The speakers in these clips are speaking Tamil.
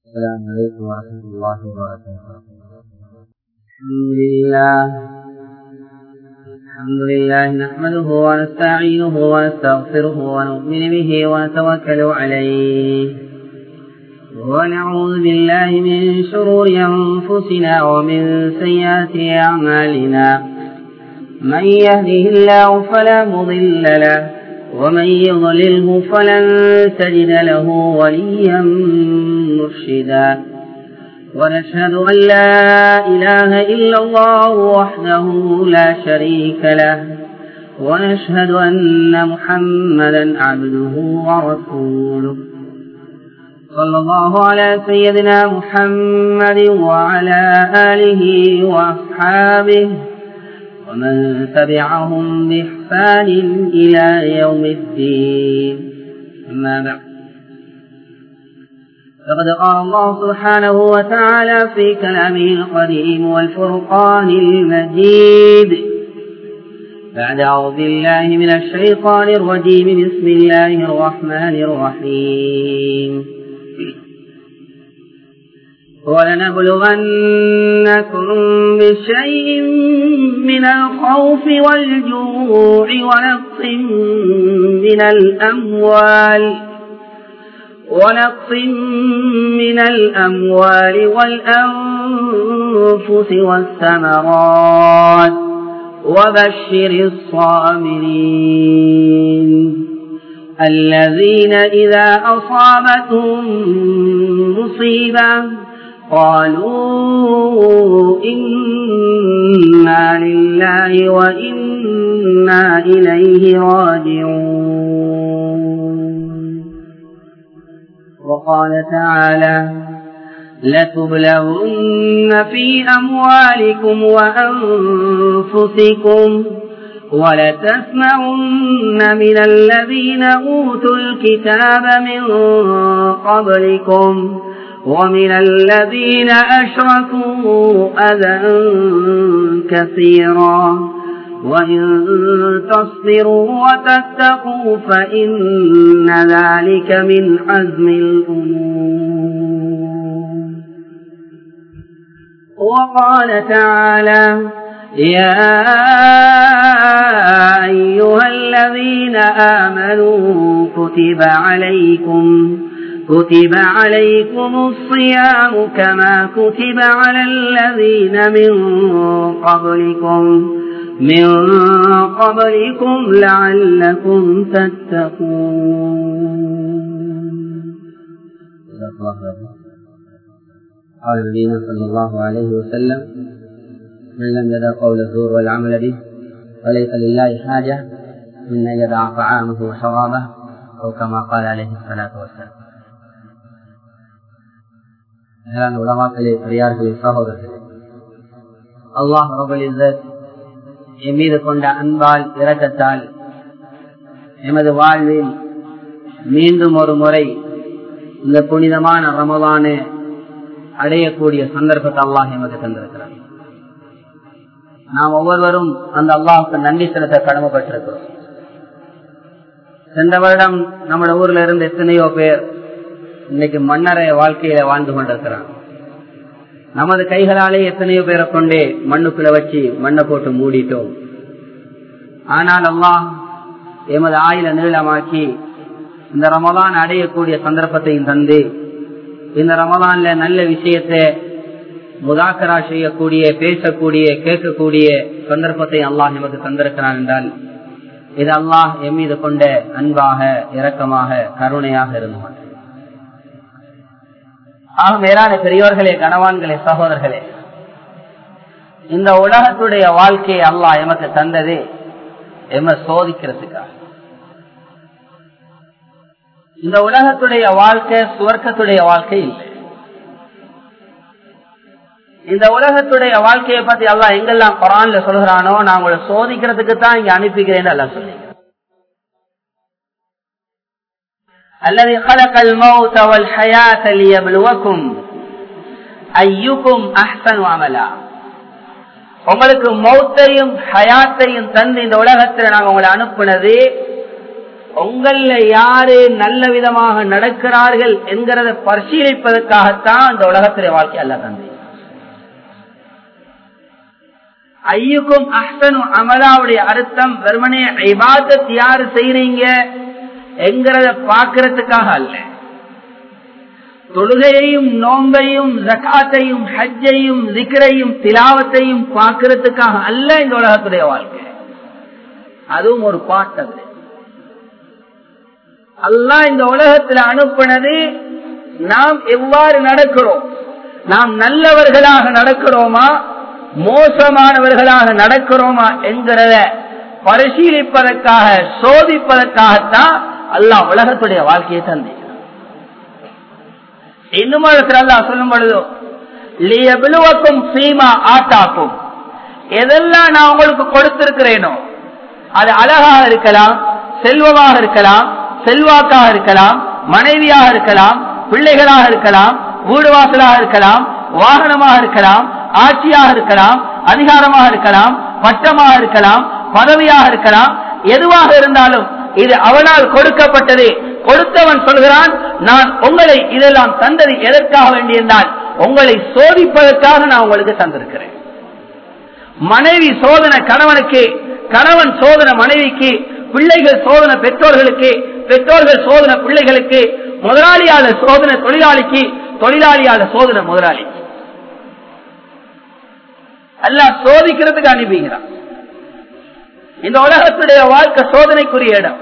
السلام عليكم ورحمة الله وبركاته الحمد لله الحمد لله نحمده ونستعينه ونستغفره ونؤمن به ونتوكل عليه ونعوذ بالله من شرور أنفسنا ومن سيئات أعمالنا من يهده الله فلا مضل له ومن يضلله فلن تجد له وليا مرشدا ونشهد أن لا إله إلا الله وحده لا شريك له ونشهد أن محمدا عبده ورسوله صلى الله على سيدنا محمد وعلى آله وأصحابه ومن تبعهم بإحسان إلى يوم الدين أما بعد فقد قال الله سبحانه وتعالى في كلامه القديم والفرقان المجيد بعد أعوذ بالله من الشيطان الرجيم بسم الله الرحمن الرحيم ولنبلغنكم بشيء من الخوف والجوع ونقص من الأموال ونقص من الأموال والأنفس والثمرات وبشر الصابرين الذين إذا أصابتهم مصيبة قالوا إنا لله وإنا إليه راجعون وقال تعالى لتبلغن في أموالكم وأنفسكم ولتسمعن من الذين أوتوا الكتاب من قبلكم ومن الذين أشركوا أذى كثيرا وإن تصبروا وتتقوا فإن ذلك من عزم الأمور وقال تعالى يا أيها الذين آمنوا كتب عليكم كتب عليكم الصيام كما كتب على الذين من قبلكم من قبلكم لعلكم تتقون قال نبينا صلى الله عليه وسلم من لم يدع قول الزور والعمل به فليس لله حاجة من أن يدع طعامه وشرابه أو كما قال عليه الصلاة والسلام மேலான உலமாக்களே பெரியார்களே சகோதரர்களே அல்லாஹ் ரபுல் இசத் என் மீது கொண்ட அன்பால் இரக்கத்தால் எமது வாழ்வில் மீண்டும் ஒரு முறை இந்த புனிதமான ரமதான அடையக்கூடிய சந்தர்ப்பத்தை அல்லாஹ் எமது தந்திருக்கிறார் நாம் ஒவ்வொருவரும் அந்த அல்லாஹுக்கு நன்றி செலுத்த கடமைப்பட்டிருக்கிறோம் சென்ற வருடம் நம்மளோட ஊர்ல இருந்து எத்தனையோ பேர் இன்னைக்கு மன்னரைய வாழ்க்கையில வாழ்ந்து கொண்டிருக்கிறான் நமது கைகளாலே எத்தனையோ பேரை கொண்டே மண்ணுக்குள்ள வச்சு மண்ணை போட்டு மூடிட்டோம் ஆனால் அல்லாஹ் எமது ஆயில நீளமாக்கி இந்த ரமலான் அடையக்கூடிய சந்தர்ப்பத்தையும் தந்து இந்த ரமலான்ல நல்ல விஷயத்தை முதாக்கரா செய்யக்கூடிய பேசக்கூடிய கேட்கக்கூடிய சந்தர்ப்பத்தை அல்லாஹ் எமக்கு தந்திருக்கிறான் என்றால் இது அல்லாஹ் எம் மீது கொண்ட அன்பாக இரக்கமாக கருணையாக இருந்தான் ஆக மேலான பெரியோர்களே கணவான்களே சகோதரர்களே இந்த உலகத்துடைய வாழ்க்கையை அல்லாஹ் எமக்கு தந்தது எம சோதிக்கிறதுக்காக இந்த உலகத்துடைய வாழ்க்கை சுவர்க்கத்துடைய வாழ்க்கை இல்லை இந்த உலகத்துடைய வாழ்க்கையை பத்தி அல்லா எங்கெல்லாம் குரான்ல சொல்கிறானோ நான் உங்களை சோதிக்கிறதுக்கு தான் இங்க அனுப்பிக்கிறேன்னு எல்லாம் சொல்லுங்க الذي خلق الموت والحياة ليبلوكم أيكم أحسن عملا உங்களுக்கு மௌத்தையும் ஹயாத்தையும் தந்து இந்த உலகத்தில் நாங்கள் உங்களை அனுப்புனது உங்கள யாரு நல்ல விதமாக நடக்கிறார்கள் என்கிறத பரிசீலிப்பதற்காகத்தான் அந்த உலகத்திலே வாழ்க்கை அல்ல தந்தை ஐயுக்கும் அஹ்சனு அமலாவுடைய அர்த்தம் வெறுமனே ஐபாதத் யாரு செய்றீங்க என்கிறத பாக்குறதுக்காக அல்ல தொழுகையையும் நோம்பையும் ஜக்காத்தையும் ஹஜ்ஜையும் திக்கரையும் திலாவத்தையும் பார்க்கறதுக்காக அல்ல இந்த உலகத்துடைய வாழ்க்கை அதுவும் ஒரு பாட்டது அல்லா இந்த உலகத்தில் அனுப்பினது நாம் எவ்வாறு நடக்கிறோம் நாம் நல்லவர்களாக நடக்கிறோமா மோசமானவர்களாக நடக்கிறோமா என்கிறத பரிசீலிப்பதற்காக சோதிப்பதற்காகத்தான் அல்லாஹ் உலகத்துடைய வாழ்க்கையை தந்தி இன்னும் அல்லா சொல்லும் பொழுதோ விழுவக்கும் சீமா ஆட்டாக்கும் எதெல்லாம் நான் உங்களுக்கு கொடுத்திருக்கிறேனோ அது அழகாக இருக்கலாம் செல்வமாக இருக்கலாம் செல்வாக்காக இருக்கலாம் மனைவியாக இருக்கலாம் பிள்ளைகளாக இருக்கலாம் வீடு வாசலாக இருக்கலாம் வாகனமாக இருக்கலாம் ஆட்சியாக இருக்கலாம் அதிகாரமாக இருக்கலாம் பட்டமாக இருக்கலாம் பதவியாக இருக்கலாம் எதுவாக இருந்தாலும் இது அவனால் கொடுக்கப்பட்டது கொடுத்தவன் சொல்கிறான் நான் உங்களை இதெல்லாம் தந்தது எதற்காக வேண்டியிருந்தால் உங்களை சோதிப்பதற்காக நான் உங்களுக்கு தந்திருக்கிறேன் மனைவி சோதனை கணவனுக்கு கணவன் சோதனை மனைவிக்கு பிள்ளைகள் சோதனை பெற்றோர்களுக்கு பெற்றோர்கள் சோதனை பிள்ளைகளுக்கு முதலாளியாளர் சோதனை தொழிலாளிக்கு தொழிலாளியாளர் சோதனை முதலாளிக்கு எல்லாம் சோதிக்கிறதுக்கு அனுப்பிங்கிறான் இந்த உலகத்துடைய வாழ்க்கை சோதனைக்குரிய இடம்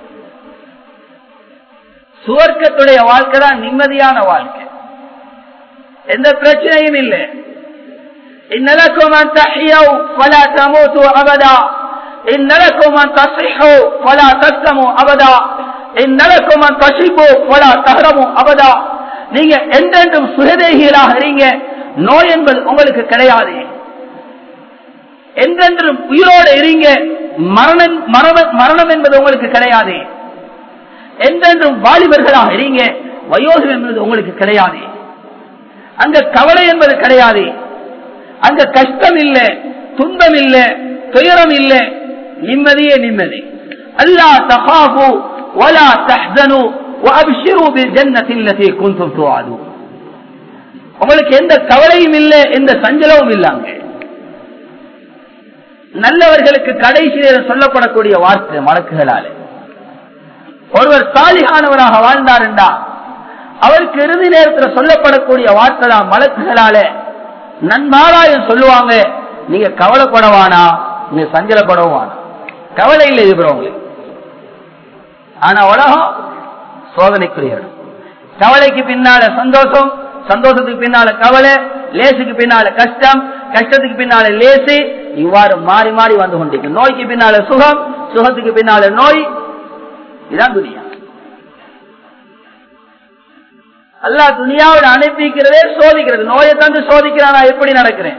சுவர்க்கத்துடைய வாழ்க்கை தான் நிம்மதியான வாழ்க்கை எந்த பிரச்சனையும் இல்லை إن لكم أن تحيوا فلا تموتوا أبدا إن لكم أن تصحوا فلا تسلموا أبدا إن لكم أن تشبوا فلا تهرموا أبدا நீங்க என்றென்றும் சுகதேகிகளாக இருங்க நோய் என்பது உங்களுக்கு கிடையாது என்றென்றும் உயிரோடு இருங்க மரணம் மரணம் என்பது உங்களுக்கு கிடையாது என்றென்றும் வாலிபர்களாக இருங்க வயோகம் என்பது உங்களுக்கு கிடையாது அங்க கவலை என்பது கிடையாது அங்க கஷ்டம் இல்ல துன்பம் இல்ல துயரம் இல்ல நிம்மதியே நிம்மதி அல்லா தகாபு ولا تحزنوا وابشروا بالجنه التي كنتم توعدون உங்களுக்கு எந்த கவலையும் இல்லை எந்த சஞ்சலமும் இல்லாங்க நல்லவர்களுக்கு கடைசி நேரம் சொல்லப்படக்கூடிய வார்த்தை மலக்குகளாலே ஒருவர் சாலிகானவராக வாழ்ந்தார் என்றா அவருக்கு இறுதி நேரத்தில் சொல்லப்படக்கூடிய வார்த்தை தான் மலக்குகளாலே நன்மாராயம் சொல்லுவாங்க நீங்க கவலைப்படவானா நீங்க சஞ்சலப்படவானா கவலை இல்லை இருக்கிறவங்களுக்கு ஆனா உலகம் சோதனைக்குரிய இடம் கவலைக்கு பின்னால சந்தோஷம் சந்தோஷத்துக்கு பின்னால கவலை லேசுக்கு பின்னால கஷ்டம் கஷ்டத்துக்கு பின்னால லேசு இவ்வாறு மாறி மாறி வந்து கொண்டிருக்கு நோய்க்கு பின்னால சுகம் சுகத்துக்கு பின்னால நோய் இதுதான் துனியா அல்லா துனியாவோட அனுப்பிக்கிறதே சோதிக்கிறது நோயை தந்து சோதிக்கிறானா எப்படி நடக்கிறேன்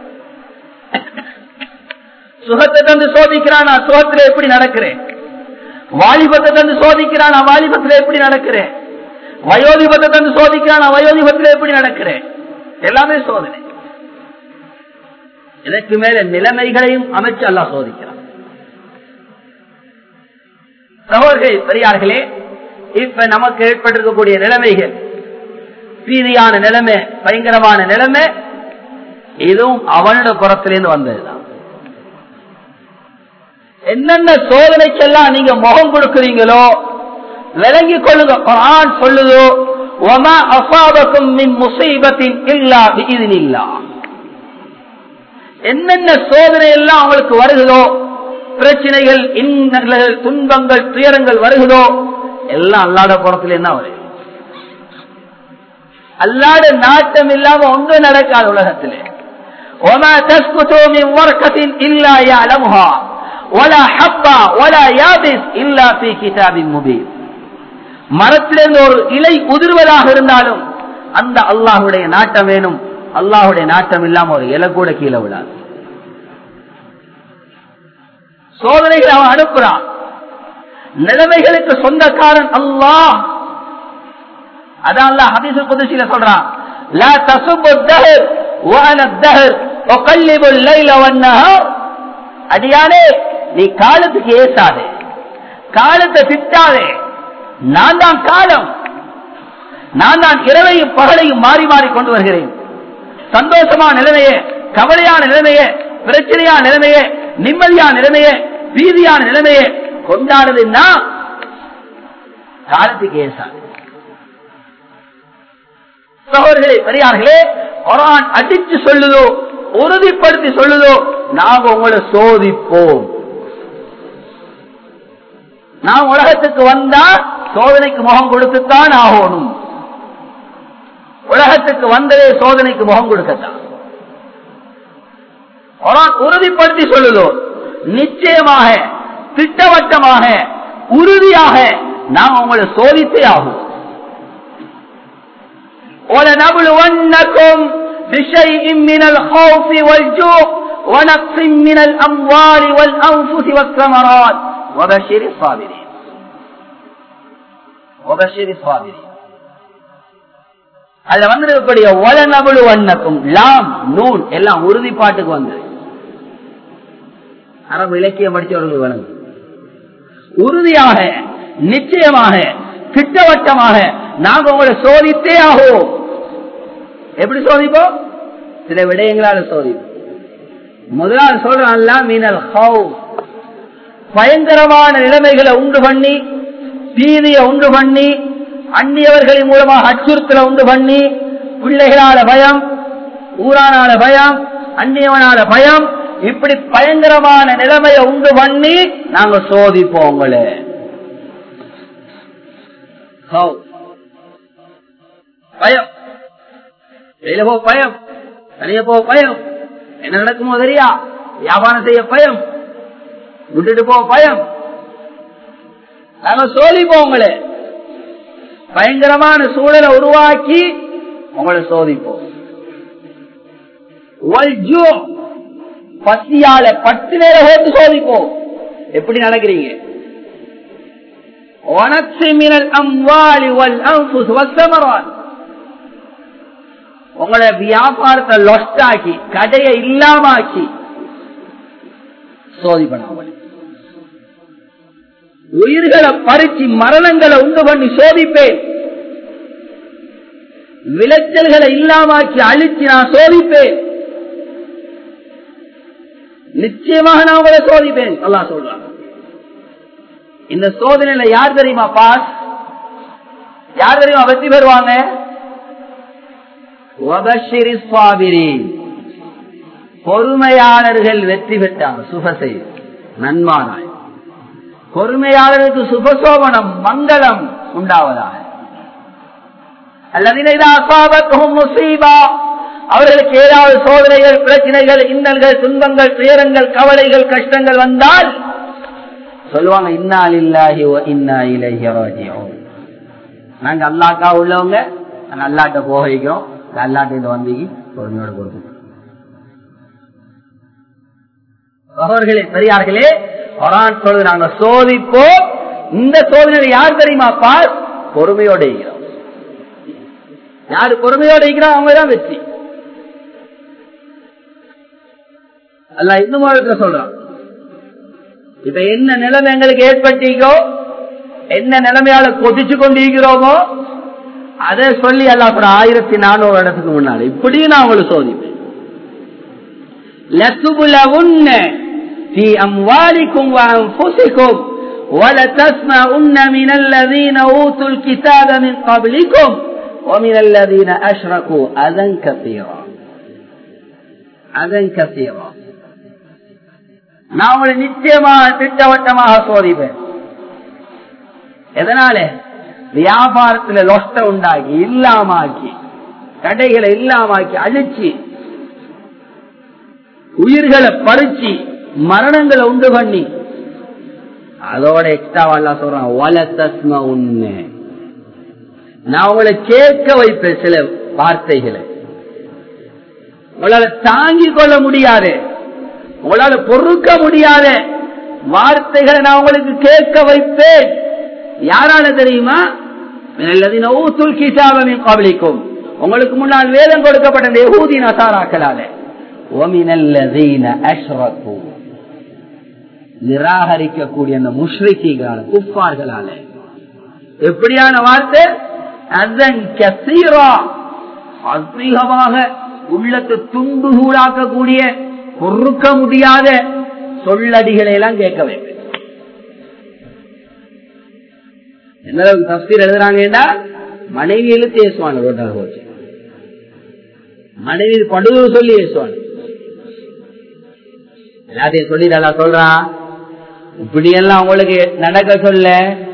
சுகத்தை தந்து சோதிக்கிறானா சுகத்துல எப்படி நடக்கிறேன் வாலிபத்தை தந்து சோதிக்கிறானா வாலிபத்துல எப்படி நடக்கிறேன் வயோதிபத்தை தந்து சோதிக்கிறானா வயோதிபத்துல எப்படி நடக்கிறேன் எல்லாமே சோதனை இதற்கு மேல நிலைமைகளையும் அமைச்சு அல்லா சோதிக்கிறான் சகோதரர்களே பெரியார்களே இப்ப நமக்கு ஏற்பட்டிருக்கக்கூடிய நிலைமைகள் பீதியான நிலைமை பயங்கரமான நிலைமை இதுவும் அவனோட புறத்திலிருந்து வந்ததுதான் என்னென்ன சோதனைக்கெல்லாம் நீங்க முகம் கொடுக்கிறீங்களோ விளங்கிக் கொள்ளுங்க குரான் சொல்லுதோ ஒமா அசாபக்கும் மின் முசைபத்தின் இல்லா இது இல்லா என்னென்ன சோதனை எல்லாம் அவங்களுக்கு வருகிறதோ பிரச்சனைகள் இன்னல்கள் துன்பங்கள் துயரங்கள் வருகிறதோ எல்லாம் அல்லாத புறத்துல என்ன வருது அல்லாத நாட்டம் இல்லாம ஒன்றும் நடக்காது உலகத்திலே وما تسقط من ورقة إلا يعلمها ولا حبة ولا يابس إلا في كتاب مبين மரத்திலிருந்து ஒரு இலை உதிர்வதாக இருந்தாலும் அந்த அல்லாஹுடைய நாட்டம் வேணும் அல்லாஹுடைய நாட்டம் இல்லாம ஒரு இலை கூட கீழே விடாது சோதனைகள் அவன் அனுப்புறான் நிலைமைகளுக்கு சொந்தக்காரன் அல்லாஹ் அதான் அல்லாஹ் ஹதீஸ் குதிசில சொல்றான் لا تسب الدهر وانا الدهر اقلب الليل والنهار அடியானே நீ காலத்துக்கு ஏசாதே காலத்தை திட்டாதே நான் தான் காலம் நான் தான் இரவையும் பகலையும் மாறி மாறி கொண்டு வருகிறேன் சந்தோஷமான நிலைமையே கவலையான நிலைமையே பிரச்சனையான நிலைமையே நிம்மதியான நிலைமையே பீதியான நிலைமையே கொண்டாடுதுன்னா காலத்துக்கு ஏசாது சகோதரர்களே பெரியார்களே குரான் அடிச்சு சொல்லுதோ உறுதிப்படுத்தி சொல்லுதோ நாங்க உங்களை சோதிப்போம் நான் உலகத்துக்கு வந்தா சோதனைக்கு முகம் கொடுத்துத்தான் ஆகணும் உலகத்துக்கு வந்ததே சோதனைக்கு முகம் கொடுக்கத்தான் குரான் உறுதிப்படுத்தி சொல்லுதோ நிச்சயமாக திட்டவட்டமாக உறுதியாக நாம் உங்களை சோதித்தே ஆகும் ولنبلونكم بشيء من الخوف والجوع ونقص من الأموال والأنفس والثمرات وبشر الصابرين وبشر الصابرين அதுல வந்திருக்கக்கூடிய ஒலநபுழு வண்ணக்கும் லாம் நூல் எல்லாம் உறுதிப்பாட்டுக்கு வந்தது அரபு இலக்கியம் படித்தவர்கள் வழங்கும் உறுதியாக நிச்சயமாக திட்டவட்டமாக நாங்க உங்களை சோதித்தே ஆகும் எப்படி சோதிப்போம் சில விடயங்களால சோதிப்போம் முதலாவது சொல்றான் மீனல் ஹவு பயங்கரமான நிலைமைகளை உண்டு பண்ணி பீதியை உண்டு பண்ணி அந்நியவர்களின் மூலமாக அச்சுறுத்தலை உண்டு பண்ணி பிள்ளைகளால பயம் ஊரானால பயம் அந்நியவனால பயம் இப்படி பயங்கரமான நிலைமையை உண்டு பண்ணி நாங்க சோதிப்போம் உங்களை பயம் வெளியில போ பயம் தனிய போ பயம் என்ன நடக்குமோ தெரியா வியாபாரம் செய்ய பயம் விட்டுட்டு போ பயம் நாங்க சோதிப்போம் உங்களை பயங்கரமான சூழலை உருவாக்கி உங்களை சோதிப்போம் பசியால பத்து நேரம் போட்டு சோதிப்போம் எப்படி நடக்கிறீங்க உங்களை வியாபாரத்தை லொஸ்டாக்கி கடையை இல்லாமக்கி சோதிப்பன உயிர்களை பறிச்சு மரணங்களை உண்டு பண்ணி சோதிப்பேன் விளைச்சல்களை இல்லாமக்கி அழிச்சு நான் சோதிப்பேன் நிச்சயமாக நான் உங்களை சோதிப்பேன் அல்லா சொல்றான் இந்த சோதனையில யார் தெரியுமா பாஸ் யார் தெரியுமா வெற்றி பெறுவாங்க பொறுமையாளர்கள் வெற்றி பெற்றாங்க சுபசை நன்மானாய் பொறுமையாளருக்கு சுபசோபனம் மங்களம் உண்டாவதாக அவர்களுக்கு ஏதாவது சோதனைகள் பிரச்சனைகள் இன்னல்கள் துன்பங்கள் துயரங்கள் கவலைகள் கஷ்டங்கள் வந்தால் சொல்லுவாங்க இன்னா இல்லாஹி இன்னா இலகி நாங்க அல்லாக்கா உள்ளவங்க நாங்க அல்லாட்ட போக வைக்கிறோம் அல்லாட்ட இந்த வந்தீங்க பொறுமையோட கொடுக்கும் சகோதர்களே பெரியார்களே கொரான் சொல்லுது நாங்க சோதிப்போம் இந்த சோதனை யார் தெரியுமா பார் பொறுமையோட இருக்கிறோம் யாரு பொறுமையோட இருக்கிறோம் அவங்க தான் வெற்றி அல்ல இன்னும் சொல்றான் இப்ப என்ன நிலைமை எங்களுக்கு ஏற்பட்டீங்கோ என்ன நிலைமையால கொதிச்சு கொண்டிருக்கிறோமோ அதை சொல்லி அல்ல அப்புறம் ஆயிரத்தி நானூறு இடத்துக்கு முன்னால இப்படியும் நான் உங்களுக்கு சோதிப்பேன் في أموالكم وأنفسكم ولتسمعن من الذين أوتوا الكتاب من قبلكم ومن الذين أشركوا أذى كثيرا أذى كثيرا நான் உங்களை நிச்சயமாக திட்டவட்டமாக சோதிப்பேன் எதனால வியாபாரத்துல லொஸ்ட உண்டாக்கி இல்லாமாக்கி கடைகளை இல்லாமாக்கி அழிச்சு உயிர்களை பறிச்சு மரணங்களை உண்டு பண்ணி அதோட எக்ஸ்ட்ராவெல்லாம் சொல்றான் வல தஸ்ம உண்மை நான் உங்களை கேட்க வைப்பேன் சில வார்த்தைகளை உங்களால தாங்கிக் கொள்ள முடியாது உங்களால பொறுக்க முடியாத வார்த்தைகளை நான் உங்களுக்கு கேட்க வைப்பேன் யாரால தெரியுமா கபலிக்கும் உங்களுக்கு முன்னால் வேதம் கொடுக்கப்பட்ட யகூதி நசாராக்களால நிராகரிக்கக்கூடிய அந்த முஷ்ரிக்கிகளால குப்பார்களால எப்படியான வார்த்தை அதன் கசீரா அதிகமாக உள்ளத்தை துண்டு சூடாக்கக்கூடிய பொறுக்க முடியாத சொல்லடிகளை எல்லாம் கேட்க வைப்பேன் எந்த அளவுக்கு தப்சீர் எழுதுறாங்கன்னா மனைவி இழுத்து ஏசுவாங்க ரோட்டாக போச்சு மனைவி படுவது சொல்லி ஏசுவாங்க எல்லாத்தையும் சொல்லி நல்லா சொல்றான் இப்படி எல்லாம் உங்களுக்கு நடக்க சொல்ல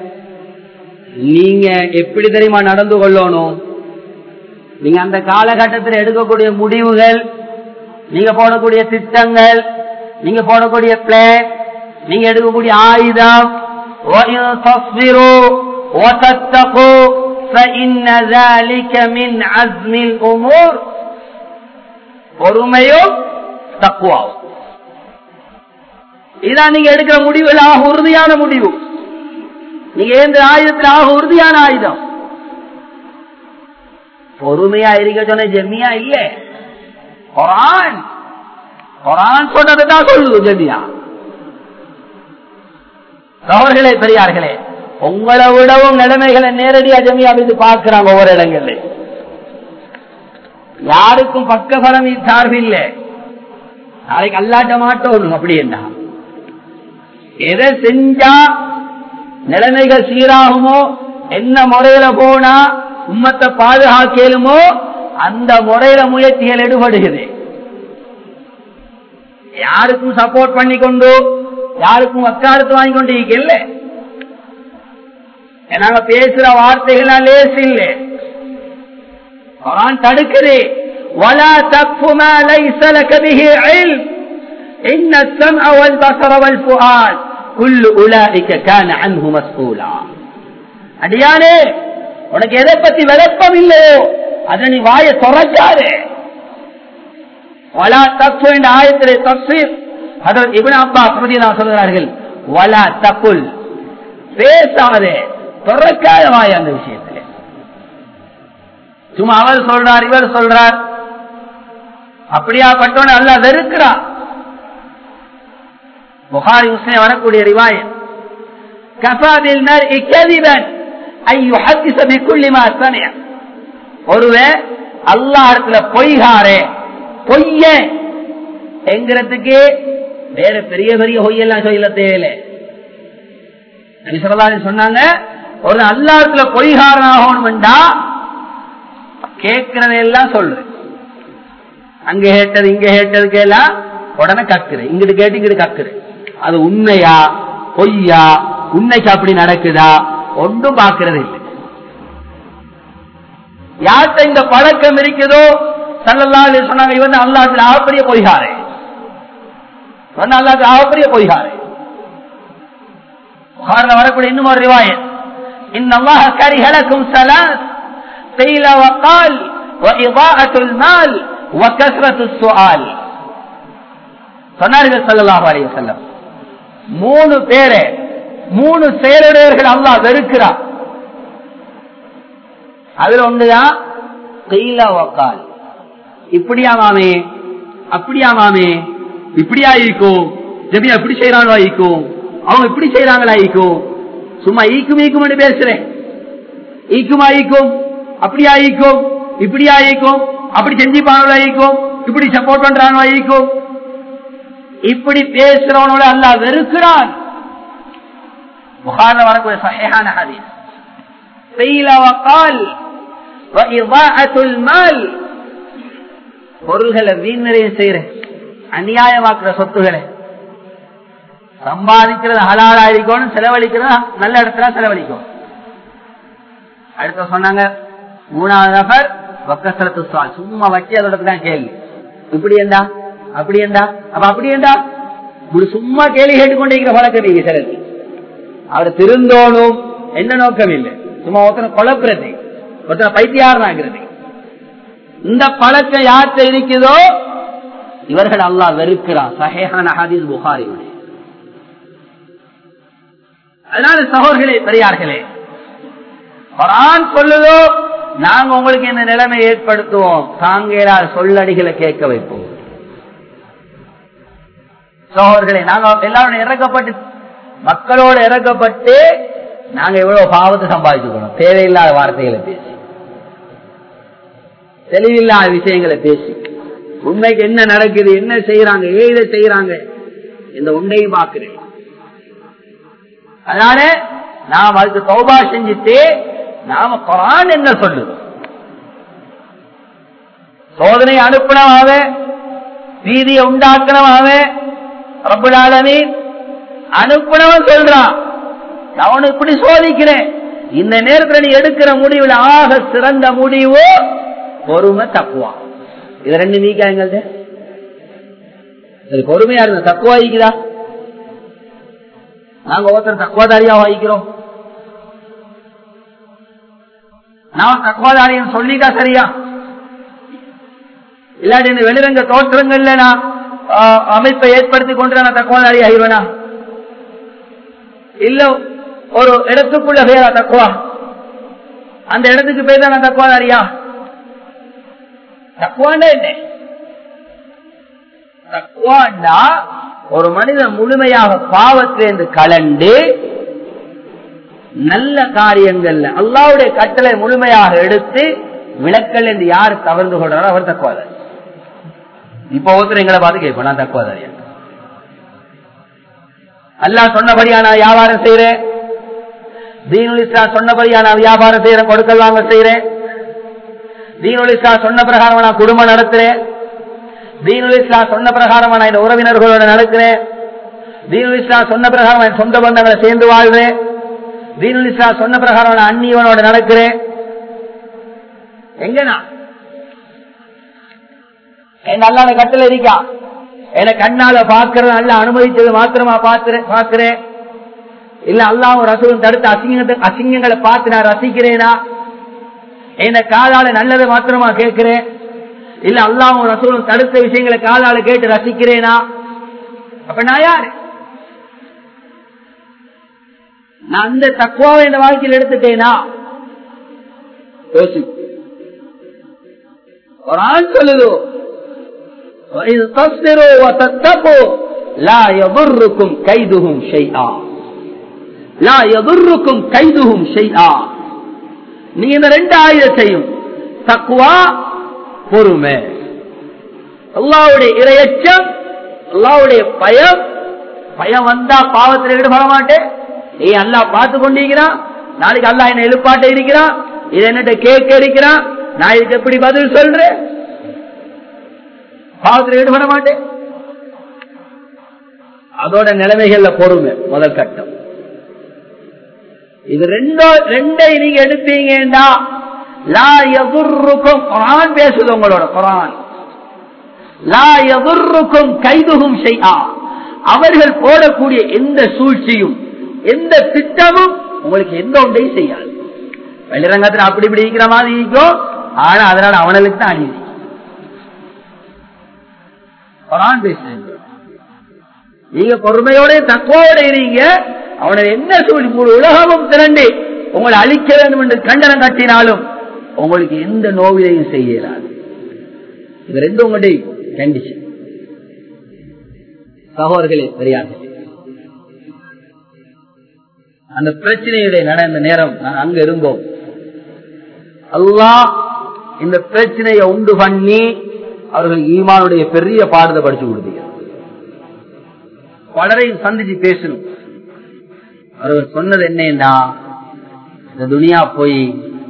நீங்க எப்படி தெரியுமா நடந்து கொள்ளணும் நீங்க அந்த காலகட்டத்தில் எடுக்கக்கூடிய முடிவுகள் நீங்க போடக்கூடிய திட்டங்கள் நீங்க போடக்கூடிய பிளான் நீங்க எடுக்கக்கூடிய ஆயுதம் وتتقوا فإن ذلك من عزم الأمور பொறுமையும் தக்குவாவும் இதான் நீங்க எடுக்கிற முடிவுகள் ஆக உறுதியான முடிவு நீங்க எந்த ஆயுதத்தில் ஆக உறுதியான ஆயுதம் பொறுமையா இருக்க சொன்ன ஜெம்மியா இல்ல குரான் குரான் சொன்னதுதான் சொல்லுது ஜெம்மியா சோழர்களே பெரியார்களே உங்களை விடவும் நிலைமைகளை நேரடியா ஜெமியா மீது பார்க்கிறாங்க ஒவ்வொரு இடங்கள்ல யாருக்கும் பக்க பலம் சார்பு இல்லை நாளைக்கு அல்லாட்ட மாட்டோம் அப்படி என்ன எதை செஞ்சா நிலைமைகள் சீராகுமோ என்ன முறையில போனா உம்மத்தை பாதுகாக்கலுமோ அந்த முறையில முயற்சிகள் எடுபடுகிறது யாருக்கும் சப்போர்ட் பண்ணி கொண்டு யாருக்கும் வக்காலத்து வாங்கி கொண்டு இல்ல நாங்க பேசுற வார்த்தைகள் லேசு இல்லை தடுக்குது ولا تقف ما ليس لك به علم إن السمع والبصر والفؤاد كل أولئك كان عنه مسؤولا அடியானே உனக்கு எதை பத்தி விளப்பம் இல்லையோ அதை நீ வாய துறக்காதே வலா தப்பு என்ற ஆயத்திலே தப்சீர் அதில் இபின் அப்பா நான் சொல்கிறார்கள் வலா தப்புல் பேசாதே துறக்காத வாய் அந்த விஷயத்திலே சும்மா அவர் சொல்றார் இவர் சொல்றார் அப்படியா பட்டவன அல்ல வெறுக்கிறார் புகாரி முஸ்லிம் வரக்கூடிய ரிவாயத் கஃபாதில் கதிபன் ஐயோ ஹத்திச பிக்குள்ளிமா சமய ஒருவே அல்லாஹத்துல பொய்காரே பொய்ய என்கிறதுக்கு வேற பெரிய பெரிய பொய்யெல்லாம் சொல்ல தேவையில்லை சொன்னாங்க ஒரு அல்லாஹத்துல பொய்காரன் ஆகணும்டா கேட்கிறதெல்லாம் சொல்லு அங்க கேட்டது இங்க கேட்டதுக்கு எல்லாம் உடனே கக்குறு இங்கிட்டு கேட்டு இங்கிட்டு கக்குறு அது உண்மையா பொய்யா உண்மைக்கு அப்படி நடக்குதா ஒன்றும் பாக்குறது இல்லை யார்கிட்ட இந்த பழக்கம் இருக்குதோ சல்லல்லா சொன்னாங்க இவன் அல்லாத்துல ஆகப்படிய பொய்காரே அல்லாத்து ஆகப்படிய பொய்காரே வரக்கூடிய இன்னும் ஒரு ரிவாயத் إن الله كره لكم ثلاث قيل وقال وإضاءة المال وكثرة السؤال சொன்னார்கள் சல்லாஹ் அலி வசல்லம் மூணு பேரை மூணு செயலுடையவர்கள் அல்லா வெறுக்கிறார் அதுல ஒன்றுதான் கைலா வக்கால் இப்படியா மாமே அப்படியா மாமே இப்படியா இருக்கும் ஜபியா இப்படி செய்யறாங்களா ஈக்கும் அவங்க இப்படி செய்யறாங்களா ஈக்கும் சும்மா ஈக்கும் ஈக்கும் பேசுறேன் ஈக்குமா ஈக்கும் அப்படியா ஈக்கும் இப்படியா ஈக்கும் அப்படி செஞ்சுப்பாங்களா ஈக்கும் இப்படி சப்போர்ட் பண்றானோ ஈக்கும் இப்படி பேசுறவனோட அல்ல வெறுக்கிறான் புகார்ல வரக்கூடிய சஹேஹான ஹதீஸ் قيل وقال وإضاءة المال பொருள்களை வீண் நிறைய செய்யறேன் அநியாயமாக்குற சொத்துக்களை சம்பாதிக்கிறது ஹலாலா இருக்கணும் செலவழிக்கிறது நல்ல இடத்துல செலவழிக்கும் அடுத்த சொன்னாங்க மூணாவது நபர் வக்கசரத்து சுவால் சும்மா வச்சு அதோட தான் கேள்வி இப்படி ஏண்டா அப்படி ஏண்டா அப்ப அப்படி ஏண்டா இப்படி சும்மா கேள்வி கேட்டுக்கொண்டிருக்கிற பழக்கம் நீங்க சிலருக்கு அவர் திருந்தோணும் என்ன நோக்கம் இல்லை சும்மா ஒருத்தனை குழப்புறது ஒருத்தனை பைத்தியாரம் ஆகிறது இந்த பழக்கம் யார்கிட்ட இருக்குதோ இவர்கள் அல்லாஹ் வெறுக்கிறான் சஹேஹான ஹதீஸ் புகாரி அதனால சகோதர்களே பெரியார்களே குரான் சொல்லுதோ நாங்க உங்களுக்கு இந்த நிலைமை ஏற்படுத்துவோம் தாங்கேரா சொல்லடிகளை கேட்க வைப்போம் சோழர்களே நாங்க எல்லாரும் இறக்கப்பட்டு மக்களோடு இறக்கப்பட்டு நாங்க எவ்வளவு பாவத்தை சம்பாதிச்சுக்கணும் தேவையில்லாத வார்த்தைகளை பேசி தெளிவில்லாத விஷயங்களை பேசி உண்மைக்கு என்ன நடக்குது என்ன செய்யறாங்க ஏதை செய்யறாங்க இந்த உண்டையும் பார்க்கிறேன் அதனால நாம் அதுக்கு தௌபா செஞ்சுட்டு நாம குரான் என்ன சொல்லுது சோதனை அனுப்பினவாக பீதியை உண்டாக்குனவாக ரப்பலாலமி அனுப்பினவன் சொல்றான் அவனு இப்படி சோதிக்கிறேன் இந்த நேரத்தில் நீ எடுக்கிற முடிவுல ஆக சிறந்த முடிவு பொறுமை தக்குவா இது ரெண்டு நீக்கா எங்கள்ட்ட இது பொறுமையா இருந்த தக்குவா வைக்குதா நாங்க ஒருத்தர் தக்குவாதாரியா வகிக்கிறோம் நான் தக்குவாதாரியம் சொல்லிட்டா சரியா இல்லாட்டி இந்த வெளிரங்க தோற்றங்கள்ல நான் அமைப்பை ஏற்படுத்தி கொண்டு நான் தக்குவாதாரி ஆகிருவேனா இல்ல ஒரு இடத்துக்குள்ள பேரா தக்குவா அந்த இடத்துக்கு பேர் தான் நான் தக்குவாதாரியா தக்குவாண்டா என்ன தக்குவாண்டா ஒரு மனிதன் முழுமையாக பாவத்திலிருந்து கலண்டு நல்ல காரியங்கள்ல அல்லாவுடைய கட்டளை முழுமையாக எடுத்து விளக்கல் என்று யார் தவறு கொள்றாரோ அவர் தக்குவாதாரி இப்ப ஒருத்தர் எங்களை பார்த்து கேட்போம் நான் தக்குவாதாரியா அல்லா சொன்னபடியா நான் வியாபாரம் செய்யறேன் தீனுல் இஸ்லா சொன்னபடியா நான் வியாபாரம் செய்யறேன் கொடுக்கல் வாங்க செய்யறேன் தீனுல் இஸ்லா சொன்ன பிரகாரம் நான் குடும்பம் நடத்துறேன் தீனுல் இஸ்லா சொன்ன பிரகாரம் நான் இந்த உறவினர்களோட நடக்கிறேன் தீனுல் இஸ்லா சொன்ன பிரகாரம் என் சொந்த பந்தங்களை சேர்ந்து வாழ்றேன் தீனுல் இஸ்லா சொன்ன பிரகாரம் நான் அந்நியவனோட நடக்கிறேன் எங்க நான் என் அல்லாத கட்டளை இருக்கா என கண்ணால பாக்குறது அல்ல அனுமதிச்சது மாத்திரமா பாக்குறேன் இல்ல அல்லாவும் ரசூலும் தடுத்த அசிங்கத்தை அசிங்கங்களை பார்த்து நான் ரசிக்கிறேனா என்ன காதால நல்லதை மாத்திரமா கேட்கிறேன் இல்ல அல்லாவும் ரசூலும் தடுத்த விஷயங்களை காதால கேட்டு ரசிக்கிறேனா அப்ப நான் யாரு நான் அந்த தக்குவாவை இந்த வாழ்க்கையில் எடுத்துட்டேனா யோசி ஒரு ஆள் சொல்லுதோ وَإِذْ تَصْبِرُوا وَتَتَّقُوا لَا يَضُرُّكُمْ كَيْدُهُمْ شَيْئًا لَا يَضُرُّكُمْ كَيْدُهُمْ شَيْئًا நீங்க இந்த ரெண்டு ஆயுதத்தையும் தக்குவா பொறுமை அல்லாவுடைய இரையச்சம் அல்லாவுடைய பயம் பயம் வந்தா பாவத்தில் ஈடுபட மாட்டேன் ஏ அல்லா பார்த்து கொண்டிருக்கிறான் நாளைக்கு அல்லா என்ன எழுப்பாட்ட இருக்கிறான் இது என்னட்ட கேட்க இருக்கிறான் நான் இதுக்கு எப்படி பதில் சொல்றேன் பாவத்தில் ஈடுபட மாட்டேன் அதோட நிலைமைகள்ல பொறுமை முதல் கட்டம் இது ரெண்டோ ரெண்டை நீங்க எடுப்பீங்கன்னா லா எதிர்க்கும் குரான் பேசுது உங்களோட குரான் லா எதிர்க்கும் கைதுகும் செய்யா அவர்கள் போடக்கூடிய எந்த சூழ்ச்சியும் எந்த திட்டமும் உங்களுக்கு எந்த ஒன்றையும் செய்யாது வெளிரங்கத்தில் அப்படி இப்படி இருக்கிற மாதிரி இருக்கும் ஆனா அதனால அவனுக்கு தான் அநீதி குரான் பேசுறீங்க நீங்க பொறுமையோட தக்குவோட இருங்க அவனை என்ன சொல்லி முழு உலகமும் திரண்டு உங்களை அழிக்க வேண்டும் என்று கண்டனம் கட்டினாலும் உங்களுக்கு எந்த நோவிலையும் செய்யலாது இது ரெண்டும் உங்களுடைய கண்டிஷன் சகோதரர்களே பெரியார் அந்த பிரச்சனையுடைய நடந்த நேரம் நான் அங்க இருந்தோம் அல்லாஹ் இந்த பிரச்சனையை உண்டு பண்ணி அவர்கள் ஈமானுடைய பெரிய பாடத்தை படிச்சு கொடுத்தீங்க பலரையும் சந்திச்சு பேசணும் அவர்கள் சொன்னது என்னன்னா இந்த துனியா போய்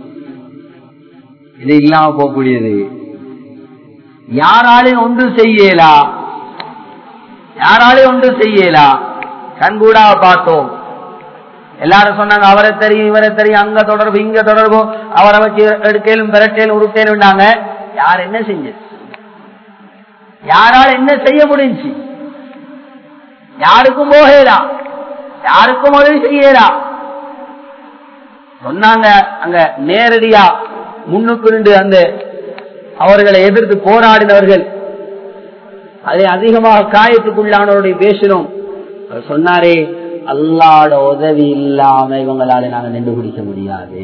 இது இல்லாம போகக்கூடியது யாராலையும் ஒன்று செய்யலா யாராலையும் ஒன்று செய்யலா கண்கூடா பார்த்தோம் எல்லாரும் சொன்னாங்க அவரை தெரியும் இவரை தெரியும் அங்க தொடர்பு இங்க தொடர்பு அவரை வச்சு எடுக்கலும் பெரட்டேலும் உருட்டேலும் யார் என்ன செஞ்சது யாரால் என்ன செய்ய முடிஞ்சு யாருக்கும் போகலாம் யாருக்கும் உதவி செய்யலாம் சொன்னாங்க அங்க நேரடியா முன்னுக்கு நின்று அந்த அவர்களை எதிர்த்து போராடினவர்கள் அதை அதிகமாக காயத்துக்குள்ளானவருடைய பேசினோம் அவர் சொன்னாரே அல்லாட உதவி இல்லாம இவங்களால நாங்க நின்று பிடிக்க முடியாது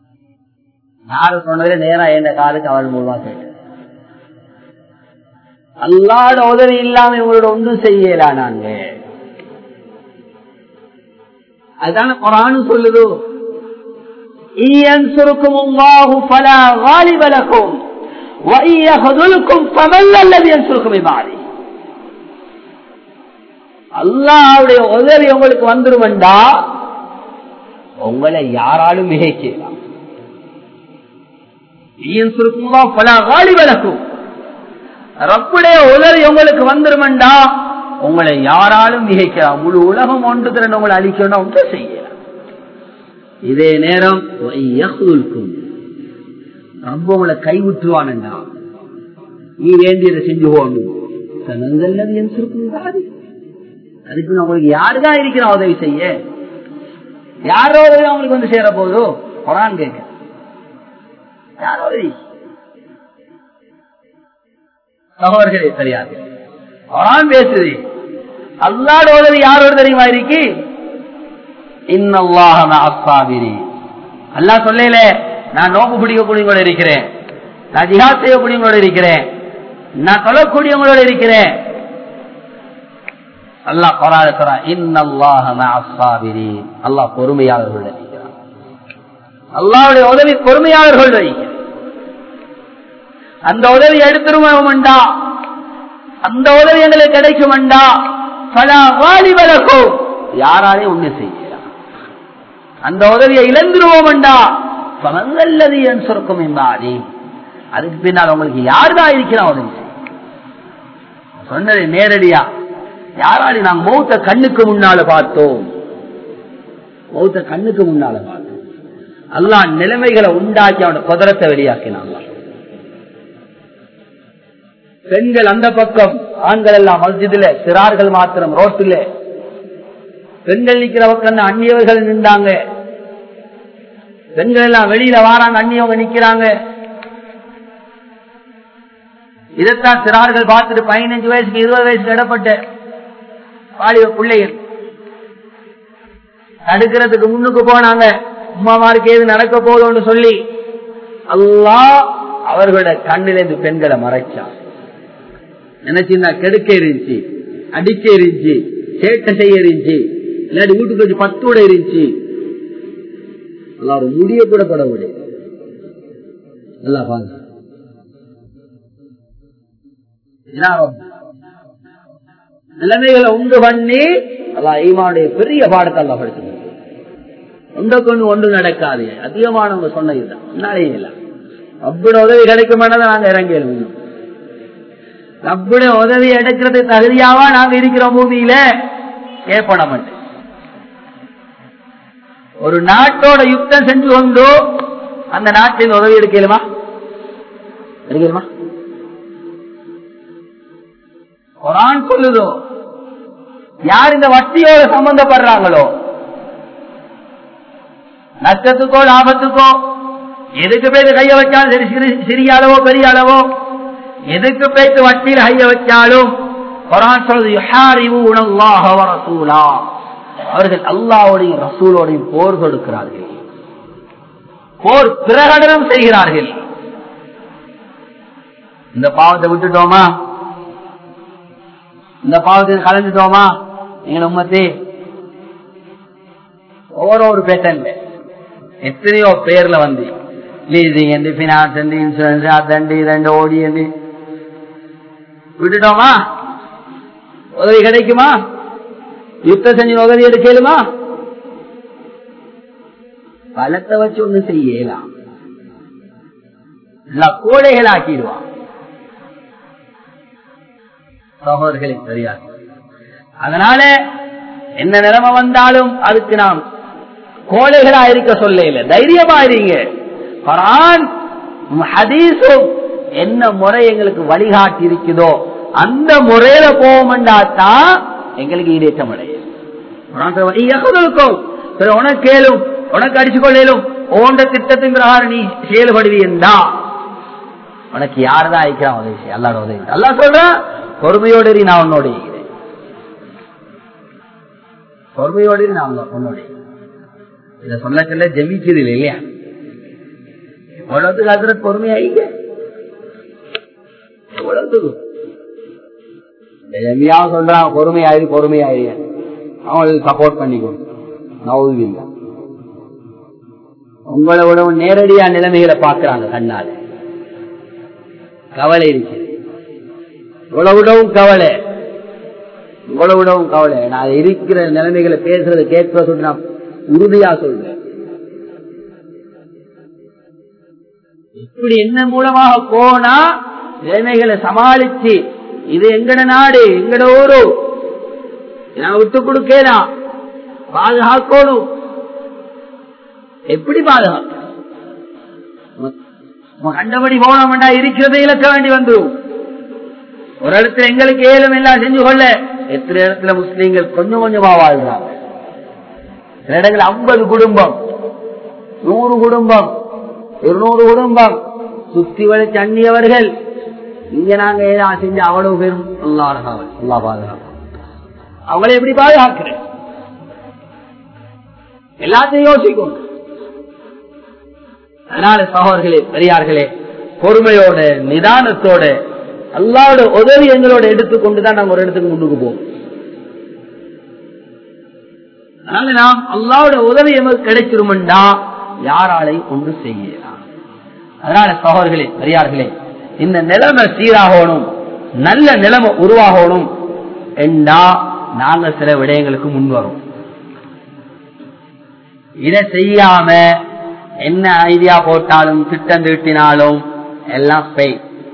யாரு சொன்னதே நேரா எந்த காலுக்கு அவள் மூலமா கேட்டு அல்லாட உதவி இல்லாம இவங்களோட ஒன்றும் செய்யலாம் நாங்க அதுதான குரானு சொல்லுது சுருக்கும் பல வாலிபலக்கும் சுருக்குமே மாறி அல்லாவுடைய உதவி உங்களுக்கு வந்துருமெண்டா உங்களை யாராலும் மிகைக்கலாம் சுருக்குமா பல வாலிபலக்கும் ரப்புடைய உதவி உங்களுக்கு வந்துருமெண்டா உங்களை யாராலும் மிகைக்கலாம் முழு உலகம் ஒன்று திறன் உங்களை அழிக்கணும் ஒன்று செய்யலாம் இதே நேரம் ரொம்ப உங்களை கைவிட்டுவான்டா நீ வேண்டியதை செஞ்சு போகணும் அதுக்கு உங்களுக்கு யாருதான் இருக்கிறோம் உதவி செய்ய யாரோ உதவி அவங்களுக்கு வந்து சேர போதோ குரான் கேட்க யாரோ உதவி சகோதரர்களே சரியாது குரான் பேசுது அல்லாட உதவி யாரோட தெரியுமா இருக்கு அல்லா சொல்லல நான் நோக்கு பிடிக்கக்கூடியவங்களோட இருக்கிறேன் நான் ஜிஹாத் செய்யக்கூடியவங்களோட இருக்கிறேன் நான் தொழக்கூடியவங்களோட இருக்கிறேன் அல்லாஹ் கொராத சொல்றான் இன்னல்லாஹிரி அல்லாஹ் பொறுமையாளர்கள் இருக்கிறான் அல்லாவுடைய உதவி பொறுமையாளர்கள் இருக்கிறேன் அந்த உதவி எடுத்துருவோம்டா அந்த உதவி எங்களுக்கு கிடைக்கும்டா பல வாலிபலக்கோ யாராலே ஒண்ணு செய்யலாம் அந்த உதவியை இழந்துருவோம்டா பலங்கல்லது என் சொர்க்கம் என்பாதி அதுக்கு பின்னால் உங்களுக்கு யாருதான் இருக்கிறான் உதவி சொன்னது நேரடியா யாராலும் நாங்க மௌத்த கண்ணுக்கு முன்னால பார்த்தோம் மௌத்த கண்ணுக்கு முன்னால பார்த்தோம் அல்லா நிலைமைகளை உண்டாக்கி அவனோட குதிரத்தை வெளியாக்கினான் பெண்கள் அந்த பக்கம் ஆண்கள் எல்லாம் மஸ்ஜிதுல சிறார்கள் மாத்திரம் ரோட்டில் பெண்கள் நிக்கிற பக்கம் அந்நியவர்கள் நின்றாங்க பெண்கள் எல்லாம் வெளியில வாராங்க அந்நியவங்க நிக்கிறாங்க இதைத்தான் சிறார்கள் பார்த்துட்டு பதினஞ்சு வயசுக்கு இருபது வயசுக்கு இடப்பட்ட வாலிப பிள்ளைகள் தடுக்கிறதுக்கு முன்னுக்கு போனாங்க அம்மாமாருக்கு ஏது நடக்க போதும்னு சொல்லி அல்லா அவர்களோட கண்ணிலிருந்து பெண்களை மறைச்சான் நினைச்சிருந்தா கெடுக்க இருந்துச்சு அடிக்க இருந்துச்சு சேட்டை செய்ய இருந்துச்சு இல்லாட்டி வீட்டுக்கு வச்சு பத்தோட இருந்துச்சு எல்லாரும் முடிய கூட பட முடியும் நல்லா பாருங்க நிலைமைகளை உண்டு பண்ணி அல்லா ஈமானுடைய பெரிய பாடத்தை அல்லா படிச்சு ஒன்றுக்கு ஒன்று ஒன்று நடக்காது அதிகமானவங்க சொன்ன இதுதான் முன்னாலே இல்லை அப்படி உதவி கிடைக்குமானதை நாங்க இறங்கி எழுதணும் ரப்புடைய உதவி எடுக்கிறது தகுதியாவா நாங்க இருக்கிறோம் பூமியில ஏற்பட மாட்டேன் ஒரு நாட்டோட யுத்தம் செஞ்சு கொண்டு அந்த நாட்டின் உதவி எடுக்கலுமா எடுக்கலுமா குரான் சொல்லுதோ யார் இந்த வட்டியோட சம்பந்தப்படுறாங்களோ நஷ்டத்துக்கோ லாபத்துக்கோ எதுக்கு போய் கைய வச்சாலும் சரி சிறு- சிறிய அளவோ பெரிய அளவோ எதுக்கு போயிட்டு வட்டியில் கைய வச்சாலும் குரான் சொல்றது யுஹாரிபூன அல்லாஹ வ ரசூலா. அவர்கள் அல்லாவோடையும் ரசூலோடையும் போர் கொடுக்கிறார்கள் போர் பிரகடனம் செய்கிறார்கள் இந்த பாவத்தை விட்டுட்டோமா இந்த பாவத்தை கலந்துட்டோமா எங்களை உம்மத்தி ஒவ்வொரு பேட்டன்ல எத்தனையோ பேர்ல வந்து லீசிங் என்று பினான்ஸ் என்று இன்சூரன்ஸ் அதண்டு இதண்டு ஓடி என்று விட்டுட்டோமா உதவி கிடைக்குமா யுத்த செஞ்சு உதவி எடுக்கலுமா பலத்தை வச்சு ஒண்ணு செய்யலாம் கோடைகள் ஆக்கிடுவான் சகோதரர்களின் தெரியாது அதனால என்ன நிலைமை வந்தாலும் அதுக்கு நாம் கோழைகளா இருக்க சொல்ல இல்ல தைரியமா இருங்க குரான் ஹதீஸும் என்ன முறை எங்களுக்கு வழிகாட்டி இருக்குதோ அந்த முறையில போவோம்டாத்தான் எங்களுக்கு ஈடேற்றம் அடையும் குர்ஆன் சொல்லுது, "இயகுதுக்கும்." சரி, உனக்கு கேளும் உனக்கு அடிச்சு கொள்ளலும் ஓண்ட திட்டத்தின் பிரகாரம் நீ செயல்படுவி என்றா உனக்கு யாருதான் அழைக்கிறான் உதவி அல்லாட உதவி அல்லா சொல்ற பொறுமையோடு இரு, நான் உன்னோட இருக்கிறேன் பொறுமையோடு இரு, நான் உன்னோட- உன்னோட இருக்கிறேன். இத சொல்ல சொல்ல ஜெமிக்குது இல்லை இல்லையா எவ்வளவுக்கு அதுல பொறுமையாயிங்க எவ்வளவுக்கு எம்மையா சொல்றான் பொறுமையாயிரு பொறுமையாயிரு அவங்களுக்கு சப்போர்ட் பண்ணிக்கணும் நவுதில்லை உங்களை விட நேரடியா நிலைமைகளை பாக்குறாங்க கண்ணால கவலை இருக்கு இவ்வளவு விடவும் கவலை இவ்வளவு விடவும் கவலை நான் இருக்கிற நிலைமைகளை பேசுறத கேட்கறது நான் உறுதியா சொல்றேன் இப்படி என்ன மூலமாக போனா நிலைமைகளை சமாளிச்சு இது எங்கட நாடு எங்கட ஊரு நான் விட்டு கொடுக்கலாம் பாதுகாக்கணும் எப்படி பாதுகாக்க கண்டபடி போனோம்டா இருக்கிறதை இழக்க வேண்டி வந்துடும் ஒரு இடத்துல எங்களுக்கு ஏழும் எல்லாம் செஞ்சு கொள்ள எத்தனை இடத்துல முஸ்லீம்கள் கொஞ்சம் கொஞ்சமா வாழ்றாங்க சில இடங்கள் ஐம்பது குடும்பம் நூறு குடும்பம் இருநூறு குடும்பம் சுத்தி வளைச்சு அந்நியவர்கள் இங்க நாங்க ஏதாவது செஞ்சு அவ்வளவு பேரும் அல்லா காவல் அல்லா பாதுகாப்பு அவங்களை எப்படி பாதுகாக்கிறேன் எல்லாத்தையும் யோசிக்கும் அதனால சகோதர்களே பெரியார்களே பொறுமையோட நிதானத்தோட அல்லாவோட உதவி எங்களோட எடுத்துக்கொண்டுதான் நாங்க ஒரு இடத்துக்கு முன்னுக்கு போவோம் அதனால நாம் அல்லாவோட உதவி எமக்கு கிடைச்சிருமெண்டா யாராலையும் ஒன்று செய்யலாம் அதனால சகோதர்களே பெரியார்களே இந்த நிலைமை சீராகணும் நல்ல நிலைமை உருவாகணும் என்றா நாங்க சில விடயங்களுக்கு முன்வரும் இதை செய்யாம என்ன ஐடியா போட்டாலும் திட்டம் தீட்டினாலும் எல்லாம் பெய்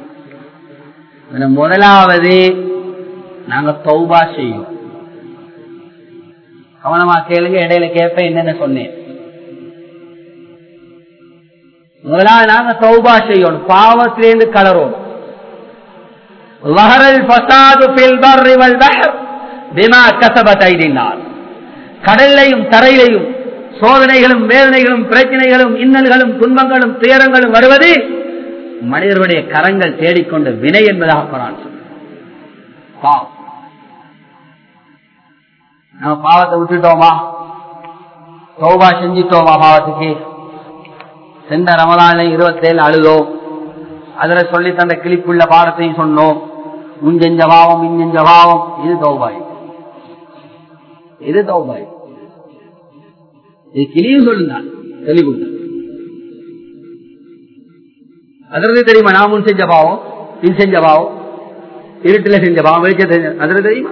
முதலாவது நாங்க தௌபா செய்யும் கவனமா கேளுங்க இடையில கேட்பேன் என்னென்ன சொன்னேன் முதலாவது நாங்க தௌபா செய்யணும் பாவத்திலேருந்து கலரும் கடல்லையும் தரையிலையும் சோதனைகளும் வேதனைகளும் பிரச்சனைகளும் இன்னல்களும் துன்பங்களும் துயரங்களும் வருவது மனிதர்களுடைய கரங்கள் தேடிக்கொண்ட வினை என்பதாக போறான் பாவம் நம்ம பாவத்தை விட்டுட்டோமா சோபா செஞ்சிட்டோமா பாவத்துக்கு சென்ற ரமதான இருபத்தேழு அழுதோம் அதுல சொல்லி தந்த கிளிப்புள்ள பாடத்தையும் சொன்னோம் முஞ்செஞ்ச பாவம் இஞ்செஞ்ச பாவம் இது தௌபாய் இது தௌபாய் இது கிளியும் சொல்லுங்க சொல்லி கொடுத்த அதற்கு தெரியுமா நான் முன் செஞ்ச பாவம் பின் செஞ்ச பாவம் இருட்டுல செஞ்ச பாவம் வெளிச்சத்தை அதற்கு தெரியுமா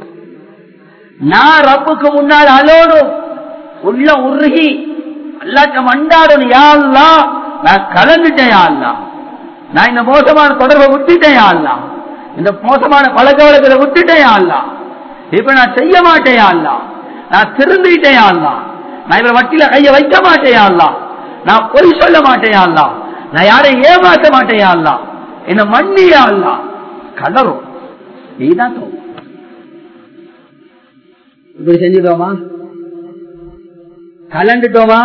நான் ரப்புக்கு முன்னால் அலோடும் உள்ள உருகி அல்லாட்ட மண்டாடணும் யாழ்லா நான் கலந்துட்டேன் யாழ்லா நான் இந்த மோசமான தொடர்பை விட்டுட்டேன் யாழ்லா இந்த மோசமான பழக்க வழக்கத்தை விட்டுட்டேன் யாழ்லா இப்ப நான் செய்ய மாட்டேன் யாழ்லா நான் திருந்திட்டேன் யாழ்லா நான் இவரை வட்டியில கைய வைக்க மாட்டேன் யாழ்லா நான் பொய் சொல்ல மாட்டேன் யாழ்லா நான் யாரையும் ஏமாற்ற மாட்டேன் யாழ்லா என்ன மண்ணி யாழ்லா கலரும் இதுதான் தோணும் இப்படி செஞ்சுட்டோமா கலண்டுட்டோமா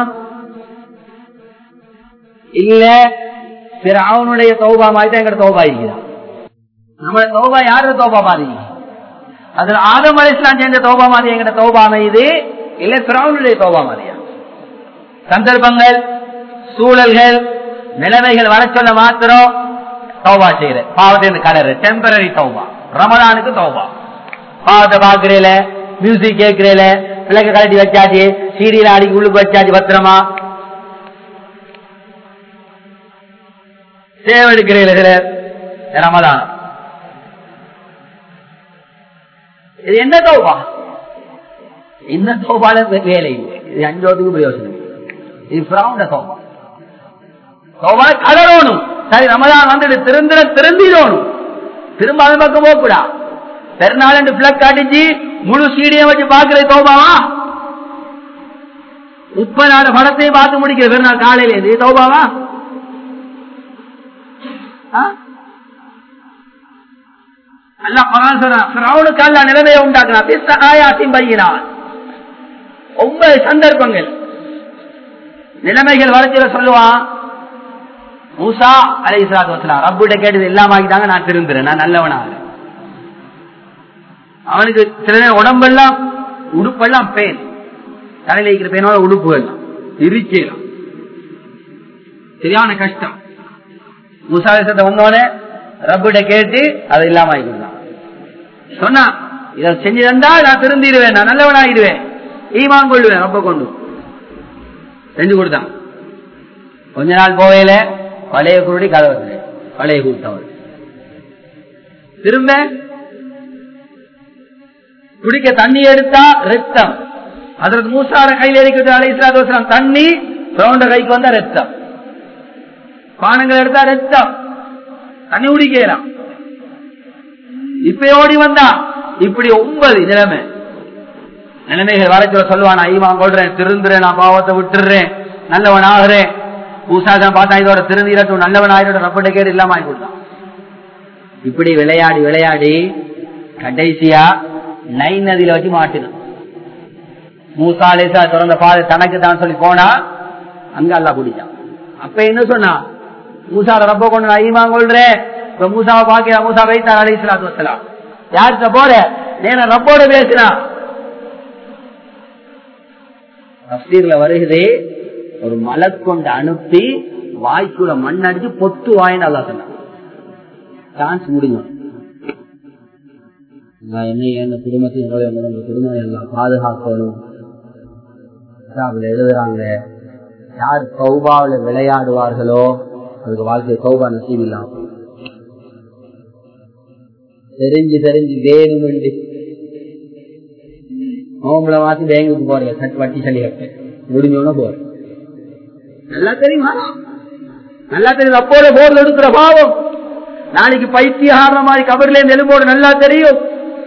இல்ல பிற அவனுடைய தௌபா மாதிரி தான் எங்க தௌபா இருக்கிறான் நம்ம தௌபா யாரு தௌபா மாதிரி அதுல ஆதம் அலிஸ்லாம் சேர்ந்த தௌபா மாதிரி எங்கிட்ட தௌபா அமையுது இல்ல பிறவனுடைய தௌபா மாதிரியா சந்தர்ப்பங்கள் சூழல்கள் நிலைமைகள் வர சொல்ல மாத்திரம் தௌபா செய்யற பாவத்தை கலரு டெம்பரரி தௌபா ரமதானுக்கு தௌபா பாவத்தை பாக்குறேல மியூசிக் கேட்கிறேல விளக்க கலட்டி வச்சாச்சு சீரியல் அடிக்கி உள்ளுக்கு வச்சாச்சு பத்திரமா சேவெடுக்கிறீர்கள் ரமதான் இது என்ன தோபா இந்த தோபால வேலை இல்லை இது அஞ்சோத்துக்கு பிரயோஜனம் இது பிராவுண்ட தோபா தோபா கலரணும் சரி ரமதான் வந்துட்டு திருந்திர திருந்திடணும் திரும்ப அது பக்கம் போகக்கூடா பெருநாள் என்று பிளக் அடிச்சு முழு சீடியம் வச்சு பாக்குறது தோபாவா முப்பதாறு படத்தையும் பார்த்து முடிக்கிற பெருநாள் காலையில இது தோபாவா நிலைமையை உண்டாக்குறான் ஒன்பது சந்தர்ப்பங்கள் நிலைமைகள் வளர்ச்சியில சொல்லுவான் மூசா அலை இஸ்லாத்து ரப்பிட்ட கேட்டது எல்லாம் ஆகிட்டாங்க நான் திரும்புறேன் நான் நல்லவனாக அவனுக்கு சில நேரம் உடம்பெல்லாம் உடுப்பெல்லாம் பேன் தலையில இருக்கிற பேனோட உடுப்புகள் இருக்கலாம் சரியான கஷ்டம் முசாவிசத்தை வந்தோடனே ரப்பிட்ட கேட்டு அது இல்லாம ஆகிக்கலாம் சொன்னா இதை செஞ்சு தந்தா நான் திருந்திடுவேன் நான் நல்லவன் ஆகிடுவேன் ஈமான் கொள்ளுவேன் ரொம்ப கொண்டு செஞ்சு கொடுத்தான் கொஞ்ச நாள் போவையில பழைய குருடி கதவு பழைய கூட்டவர் திரும்ப குடிக்க தண்ணி எடுத்தா ரத்தம் அதற்கு மூசார கையில் இருக்கிறது அலைஸ்லாத் தண்ணி ரவுண்ட கைக்கு வந்தா ரத்தம் பானங்கள் எடுத்தா ரத்தம் தண்ணி குடிக்கலாம் இப்ப ஓடி வந்தா இப்படி ஒன்பது நிலைமை நிலைமைகள் வரைச்ச சொல்லுவான் ஐவான் கொள்றேன் திருந்துறேன் நான் பாவத்தை விட்டுறேன் நல்லவன் ஆகிறேன் பூசாதான் பார்த்தா இதோட திருந்திரட்டும் நல்லவன் ஆயிரோட ரப்பட்ட கேடு இல்லாம ஆகி கொடுத்தான் இப்படி விளையாடி விளையாடி கடைசியா நைன் நதியில வச்சு மாட்டிடும் மூசா லேசா திறந்த பாதை தனக்கு தான் சொல்லி போனா அங்க அல்லா குடிச்சான் அப்ப என்ன சொன்னா மூசால ரப்ப கொண்டு நான் ஈமான் கொள்றேன் இப்ப மூசாவை பாக்கியா மூசா வைத்தா அலி இஸ்லாத்து வசலாம் யார்கிட்ட போற நேர ரப்போட பேசினா தப்சீர்ல வருகிறே ஒரு மலை கொண்டு அனுப்பி வாய்க்குள்ள மண் அடிச்சு பொத்து வாயின்னு அல்லா சொன்னான் டான்ஸ் முடியும் நான் என்ன என் குடும்பத்தையும் என்னுடைய குடும்பம் எல்லாம் பாதுகாக்கணும் அதுல எழுதுறாங்க யார் கௌபாவில விளையாடுவார்களோ அதுக்கு வாழ்க்கை கௌபா நசீம் இல்லாம தெரிஞ்சு தெரிஞ்சு வேணுமெண்டு நோம்புல மாத்தி பேங்குக்கு போறீங்க சட் வட்டி சளி கட்டு முடிஞ்சோன்னு போறேன் நல்லா தெரியுமா நல்லா தெரியும் அப்போல போர்ல எடுக்கிற பாவம் நாளைக்கு பைத்தியகார மாதிரி கபர்ல இருந்து எலும்போடு நல்லா தெரியும்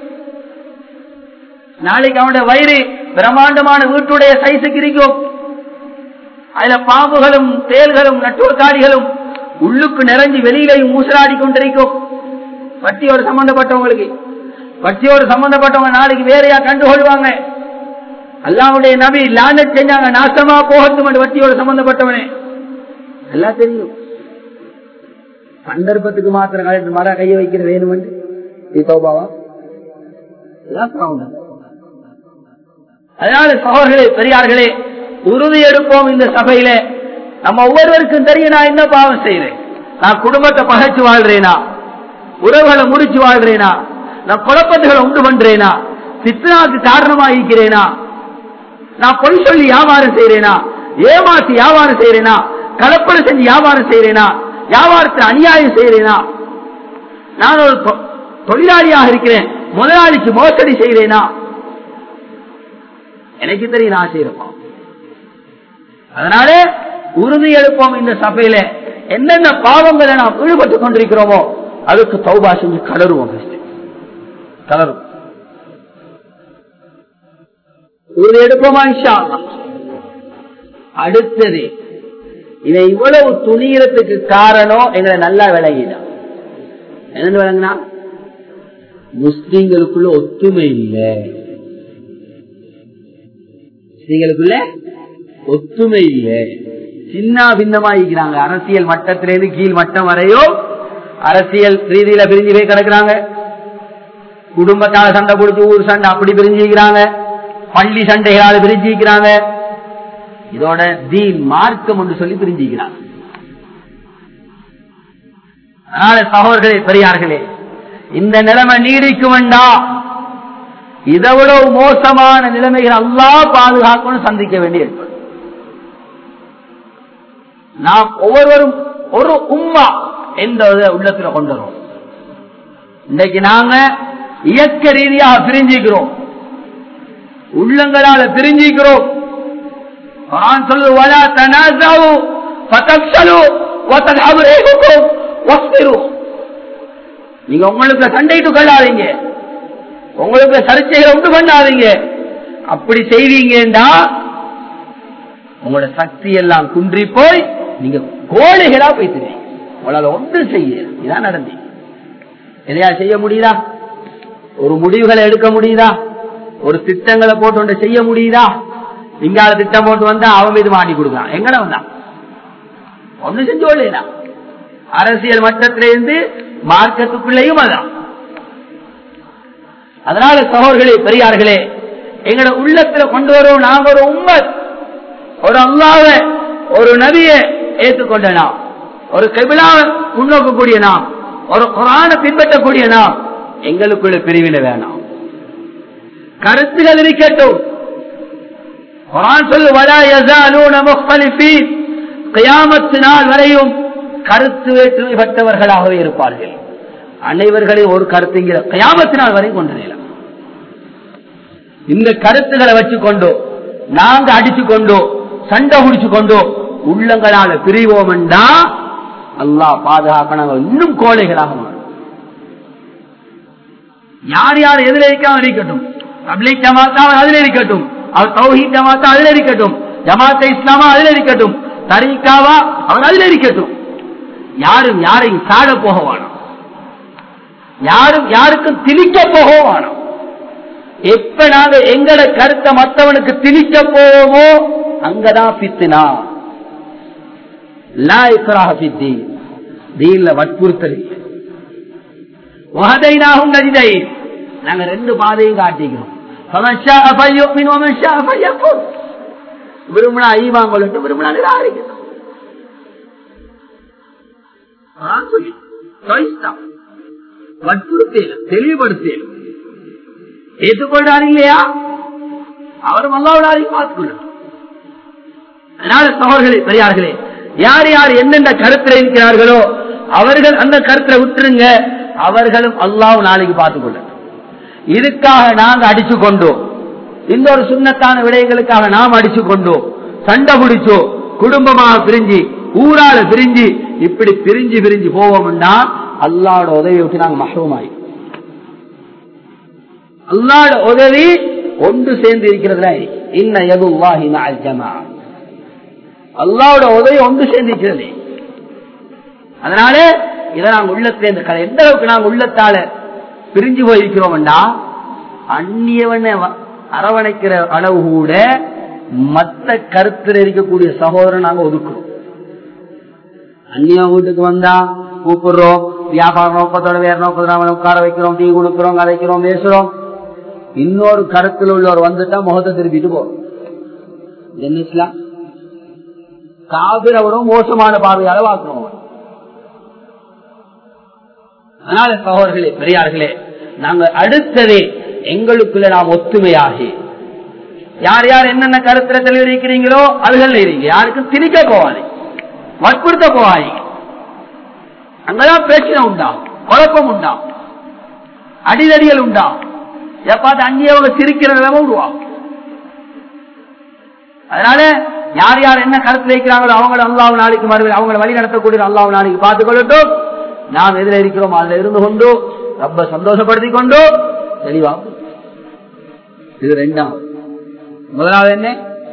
நாளைக்கு அவனுடைய வயிறு பிரம்மாண்டமான வீட்டுடைய சைஸுக்கு இருக்கும் அதுல பாம்புகளும் தேல்களும் நட்டுவக்காடிகளும் உள்ளுக்கு நிறைஞ்சு வெளியிலையும் ஊசலாடி கொண்டிருக்கும் வட்டியோடு சம்பந்தப்பட்டவங்களுக்கு வட்டியோடு சம்பந்தப்பட்டவங்க நாளைக்கு வேறையா கண்டுகொள்வாங்க அல்லாவுடைய நபி லான செஞ்சாங்க நாசமா போகட்டும் வட்டியோடு சம்பந்தப்பட்டவனே எல்லாம் தெரியும் சந்தர்ப்பத்துக்கு மாத்திரம் மர கைய வைக்கிற வேணும் தோபாவா அதனால சகோதரர்களே பெரியார்களே உறுதி எடுப்போம் இந்த சபையில நம்ம ஒவ்வொருவருக்கும் தெரியும் நான் என்ன பாவம் செய்யறேன் நான் குடும்பத்தை பகைச்சு வாழ்றேனா உறவுகளை முடிச்சு வாழ்றேனா நான் குழப்பத்துகளை உண்டு பண்றேனா சித்தனாக்கு காரணமா இருக்கிறேனா நான் பொய் சொல்லி வியாபாரம் செய்யறேனா ஏமாத்தி வியாபாரம் செய்யறேனா கலப்படம் செஞ்சு வியாபாரம் செய்யறேனா வியாபாரத்தில் அநியாயம் செய்யறேனா நான் ஒரு தொழிலாளியாக இருக்கிறேன் முதலாளிக்கு மோசடி செய்யறேனா எனக்கு தெரியும் நான் செய்யறோம் அதனால உறுதி எடுப்போம் இந்த சபையில என்னென்ன பாவங்களை நாம் ஈடுபட்டுக் கொண்டிருக்கிறோமோ அதுக்கு தௌபா செஞ்சு கலருவோம் கலரும் உறுதி எடுப்போமா அடுத்தது இதை இவ்வளவு துணியறதுக்கு காரணம் எங்களை நல்லா விளங்கிடும் என்னன்னு விளங்கினா முஸ்லீம்களுக்குள்ள ஒத்துமை இல்லை முஸ்லீம்களுக்குள்ள ஒத்துமை இல்லை சின்ன பின்னமாயிக்கிறாங்க அரசியல் மட்டத்திலிருந்து கீழ் மட்டம் வரையோ அரசியல் ரீதியில பிரிஞ்சு போய் கிடக்குறாங்க குடும்பத்தால சண்டை கொடுத்து ஊர் சண்டை அப்படி பிரிஞ்சுக்கிறாங்க பள்ளி சண்டைகளால பிரிஞ்சுக்கிறாங்க இதோட தீன் மார்க்கம் என்று சொல்லி பிரிஞ்சுக்கிறாங்க அதனால சகோதரர்களே பெரியார்களே இந்த நிலைமை நீடிக்கும் வேண்டாம் இதை விட மோசமான நிலைமைகள் அல்லா பாதுகாக்கணும் சந்திக்க வேண்டிய நாம் ஒவ்வொருவரும் ஒரு உம்மா என்ற உள்ளத்துல கொண்டு வரும் இன்றைக்கு நாங்க இயக்க ரீதியாக பிரிஞ்சிக்கிறோம் உள்ளங்களால பிரிஞ்சிக்கிறோம் சொல்லு வலா தனாசாவு பதக்ஷலு வதல்ஹபு ரேகுக்கும் வஸ்பிரு நீங்க உங்களுக்கு சண்டைட்டு கொள்ளாதீங்க உங்களுக்கு சர்ச்சைகளை உண்டு பண்ணாதீங்க அப்படி செய்வீங்கடா உங்களோட சக்தி எல்லாம் குன்றி போய் நீங்க கோழைகளா போய்த்துவீங்க உங்களால ஒன்றும் செய்ய இதான் நடந்தீங்க எதையா செய்ய முடியுதா ஒரு முடிவுகளை எடுக்க முடியுதா ஒரு திட்டங்களை போட்டு ஒன்றை செய்ய முடியுதா இங்கால திட்டம் போட்டு வந்தா அவன் மீது மாட்டி கொடுக்கலாம் எங்கட வந்தான் ஒண்ணு செஞ்சு கொள்ளா அரசியல் மட்டத்திலிருந்து மார்க்கத்துக்குள்ளேயும் அதான் அதனால சகோதர்களே பெரியார்களே எங்களோட உள்ளத்துல கொண்டு வரும் நாங்க ஒரு உம்மத் ஒரு அல்லாவ ஒரு நபிய ஏற்றுக்கொண்ட நாம் ஒரு கபிலாவை முன்னோக்கக்கூடிய நாம் ஒரு குரான பின்பற்றக்கூடிய நாம் எங்களுக்குள்ள பிரிவினை வேணாம் கருத்துகள் இருக்கட்டும் குரான் சொல்லு வலா யஸாலூன முக்தலிஃபீன் கியாமத்து நாள் வரையும் கருத்து வேற்றுமை பட்டவர்களாகவே இருப்பார்கள் அனைவர்களையும் ஒரு கருத்துங்கிற கியாமத்து நாள் வரையும் கொண்டு நிலம் இந்த கருத்துக்களை வச்சுக்கொண்டோ நாங்க அடிச்சு கொண்டோ சண்டை குடிச்சு கொண்டோ உள்ளங்களால பிரிவோம் என்றா அல்லாஹ் பாதுகாக்கணும் இன்னும் கோழைகளாக மாறும் யார் யார் எதில் இருக்காம இருக்கட்டும் பப்ளிக் ஜமாத்தா அதில் இருக்கட்டும் அவர் தௌஹீத் ஜமாத்தா அதில் இருக்கட்டும் ஜமாத்த இஸ்லாமா அதில் இருக்கட்டும் தரீக்காவா அவர் அதில் இருக்கட்டும் யாரும் யாரையும் சாட போக வேணும் யாரும் யாருக்கும் திணிக்க போக வேணும் எப்ப நாங்க எங்கட கருத்தை மற்றவனுக்கு திணிக்க போவோமோ அங்கதான் பித்துனா லா இக்ராஹ ஃபித்தீன். தீன்ல வற்புறுத்தல் இல்லை. வஹதைனாஹும் நஜ்தைன். நாங்க ரெண்டு பாதையும் காட்டிக்கிறோம் ஃபமன் ஷாஅ ஃபல்யுமின் வமன் ஷாஅ ஃபல்யக்ஃபுர். விரும்பினா ஈமான் கொள்ளட்டும் விரும்பினா நிராகரிக்கட்டும் குர்ஆன் சொல்லி, choice தான். வற்புறுத்தேன் தெளிவுபடுத்தேன் ஏற்றுக்கொண்டார் இல்லையா அவரும் அல்லாவிடாரி பார்த்துக்கொள்ளட்டும் அதனால சகோதரர்களே பெரியார்களே யார் யார் என்னென்ன கருத்துல இருக்கிறார்களோ அவர்கள் அந்த கருத்துல விட்டுருங்க அவர்களும் அல்லாஹ் நாளைக்கு பார்த்துக் கொள்ளட்டும் இதுக்காக நாங்க அடிச்சு கொண்டோம் இன்னொரு சுண்ணத்தான விடயங்களுக்காக நாம் அடிச்சு கொண்டோம் சண்டை பிடிச்சோ குடும்பமாக பிரிஞ்சு ஊரால பிரிஞ்சு இப்படி பிரிஞ்சு பிரிஞ்சு போவோம்னா அல்லாவோட உதவியை விட்டு நாங்க மகவுமாய் அல்லாட உதவி ஒன்று சேர்ந்து இருக்கிறதுல இன்ன எதுவாஹி மஅல் ஜமா அல்லாவோட உதவி ஒன்று சேர்ந்து இருக்கிறது அதனால இதை நாங்க உள்ளத்துல இந்த கதை எந்த அளவுக்கு நாங்க உள்ளத்தால பிரிஞ்சு போயிருக்கிறோம்டா அந்நியவனை வ- அரவணைக்கிற அளவு கூட மத்த கருத்துல இருக்கக்கூடிய சகோதரன் நாங்க ஒதுக்குறோம் அந்நிய வீட்டுக்கு வந்தா கூப்பிடுறோம் வியாபார நோக்கத்தோட வேற நோக்கத்தோட அவனை உட்கார வைக்கிறோம் டீ கொடுக்கிறோம் கதைக்கிறோம் பேசுறோம் இன்னொரு கருத்துல உள்ளவர் வந்துட்டா முகத்தை திருப்பிட்டு போறோம் இது என்ன இஸ்லாம் காபிரவரும் மோசமான பார்வையால பார்க்கிறோம் அவரை. அதனால சகோதரர்களே பெரியார்களே நாங்க அடுத்ததே எங்களுக்குள்ள நாம் ஒத்துமையாகி யார் யார் என்னென்ன கருத்துல தெளிவிக்கிறீங்களோ அதுகள் இருங்க யாருக்கும் திணிக்க போவாது வற்புறுத்த போவாது அங்கதான் பிரச்சனை உண்டாம் குழப்பம் உண்டாம் அடிதடிகள் உண்டாம் எப்பாத்து அங்கேயவங்க சிரிக்கிற நிலைமை உருவாகும் அதனால யார் யார் என்ன கருத்து வைக்கிறாங்களோ அவங்கள அல்லாஹ் நாளைக்கு மறுபடியும் அவங்களை வழி நடத்தக்கூடிய அல்லாஹ் நாளைக்கு பார்த்துக் கொள்ளட்டும் நாம் எதில் இருக்கிறோம் அதுல இருந்து கொண்டு ரொம்ப சந்தோஷப்படுத்திக் கொண்டு தெளிவா இது ரெண்டாம் முதலாவது என்ன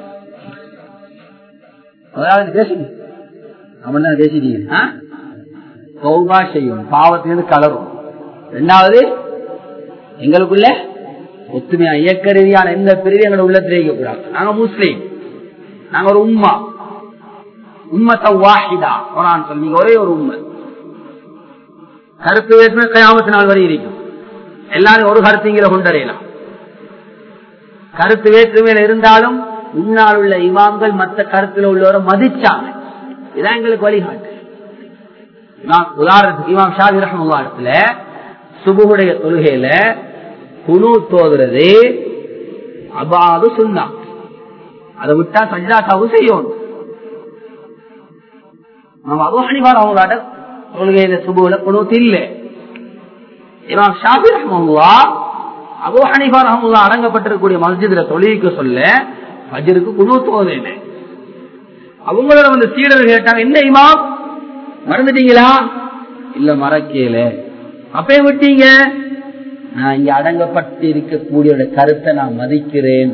முதலாவது பேசுங்க அவன் தான் பேசிட்டீங்க ஆ? தௌபா செய்யும் பாவத்திலிருந்து கலரும் ரெண்டாவது எங்களுக்குள்ள ஒத்துமையா இயக்க ரீதியான எந்த பிரிவு எங்களை உள்ளத்திலே இருக்கக்கூடாது நாங்க முஸ்லீம் நாங்க ஒரு உம்மா உம்மத்த வாஹிதா குரான் சொல்லி ஒரே ஒரு உண்மை கருத்து வேற்றுமை கயாமத்து நாள் வரை இருக்கும் எல்லாரும் ஒரு கருத்துங்கிற கொண்டறியலாம் கருத்து வேற்றுமையில இருந்தாலும் முன்னால் உள்ள இமாம்கள் மற்ற கருத்துல உள்ளவரை மதிச்சாங்க இதான் எங்களுக்கு வழிகாட்டு இமாம் உதாரணத்துக்கு இமாம் ஷாதி ரஹமுல்லாடத்துல சுபுடைய தொழுகையில குழு தோதுறது அபாது சுண்ணா அதை விட்டா சஜ்ஜா சாவு செய்யணும் நம்ம அபு ஹனிபார் அவங்களாட்ட தொழுகையில சுபுல குணூத்து இல்ல இமாம் ஷாபி ரஹமுல்லா அபு ஹனிபா ரஹமுல்லா அடங்கப்பட்டிருக்கக்கூடிய மஸ்ஜிதுல தொழுகைக்கு சொல்ல ஃபஜ்ருக்கு குணூத்து ஓதையில அவங்களோட வந்து சீடர் கேட்டாங்க என்ன இமாம் மறந்துட்டீங்களா இல்ல மறக்கல அப்பே விட்டீங்க நான் இங்க அடங்கப்பட்டு இருக்கக்கூடிய கருத்தை நான் மதிக்கிறேன்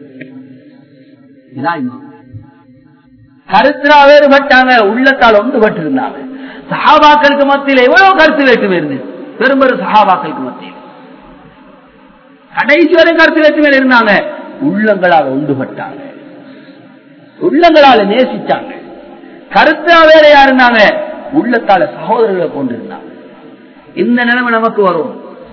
இதான் இமாம். கருத்துரா வேறுபட்டாங்க உள்ளத்தால் ஒன்றுபட்டு இருந்தாங்க சஹாபாக்களுக்கு மத்தியில் எவ்வளவு கருத்து வேற்றுமை இருந்தது பெரும்பெரும் சஹாபாக்களுக்கு மத்தியில் கடைசி வரை கருத்து வேற்றுமை இருந்தாங்க உள்ளங்களால் ஒன்றுபட்டாங்க உள்ளங்களால நேசிச்சாங்க கருத்தா வேறையா இருந்தாங்க உள்ளத்தால சகோதரர்களை கொண்டிருந்தாங்க இந்த நிலைமை நமக்கு வரும்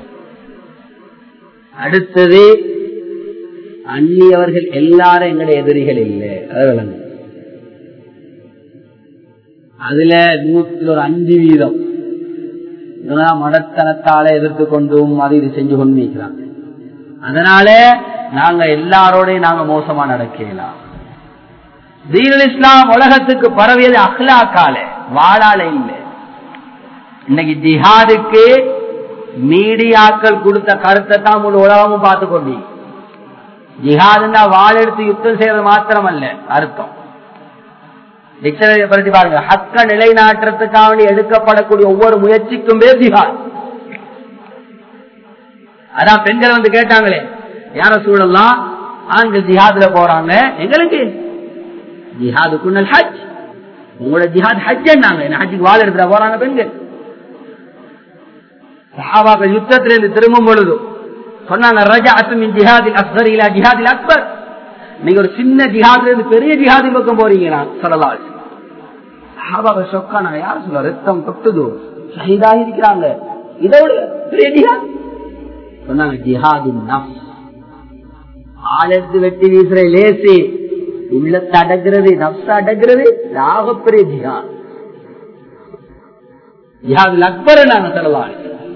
அடுத்தது அந்நியவர்கள் எல்லாரும் எங்களுடைய எதிரிகள் இல்லை அது விளங்கும் அதுல நூத்துல ஒரு அஞ்சு வீதம் இதெல்லாம் மடத்தனத்தால எதிர்த்து கொண்டும் அது இது செஞ்சு கொண்டு நிற்கிறாங்க அதனால நாங்க எல்லாரோடையும் நாங்க மோசமா நடக்கலாம் தீனுல் இஸ்லாம் உலகத்துக்கு பரவியது அஹ்லாக்கால வாழால இல்லை இன்னைக்கு ஜிஹாதுக்கு மீடியாக்கள் கொடுத்த கருத்தை தான் முழு உலகமும் பார்த்து கொண்டீங்க ஜிஹாதுன்னா வாள் எடுத்து யுத்தம் செய்யறது மாத்திரம் அல்ல அர்த்தம் டிக்ஷனரி பற்றி பாருங்க ஹக்க நிலைநாட்டுறதுக்காக வேண்டி எடுக்கப்படக்கூடிய ஒவ்வொரு முயற்சிக்கும் பேர் ஜிஹாத் அதான் பெண்கள் வந்து கேட்டாங்களே யார சூழலாம் ஆண்கள் ஜிஹாதுல போறாங்க எங்களுக்கு ஜிஹாதுக்குன்னல் ஹஜ் உங்களோட ஜிஹாத் ஹஜ் என்ன ஹஜ்ஜுக்கு வாழ எடுத்துட போறாங்க பெண்கள் சஹாபாக்கள் யுத்தத்திலிருந்து திரும்பும் பொழுது சொன்னாங்க ரஜா அத்துமின் ஜிஹாதில் அஸ்கர் இலா ஜிஹாதில் அக்பர் நீங்க ஒரு சின்ன ஜிஹாதுல இருந்து பெரிய ஜிஹாதி பக்கம் போறீங்க நான் சொல்லலாம் சஹாபாக்கள் சொக்கானா யார் சொல்ல ரத்தம் தொட்டுதோ ஷஹீதாக இருக்கிறாங்க இதோட பெரிய ஜிஹாத் சொன்னாங்க ஜிஹாதின் நஃப்ஸ் ஆளெடுத்து வெட்டி வீசுற லேசி உள்ளத்தை அடக்கிறது நப்ச அடக்கிறது ஆகப்பெரிய ஜிஹாத் ஜிஹாதில் அக்பர் நாங்க சொல்லலாம்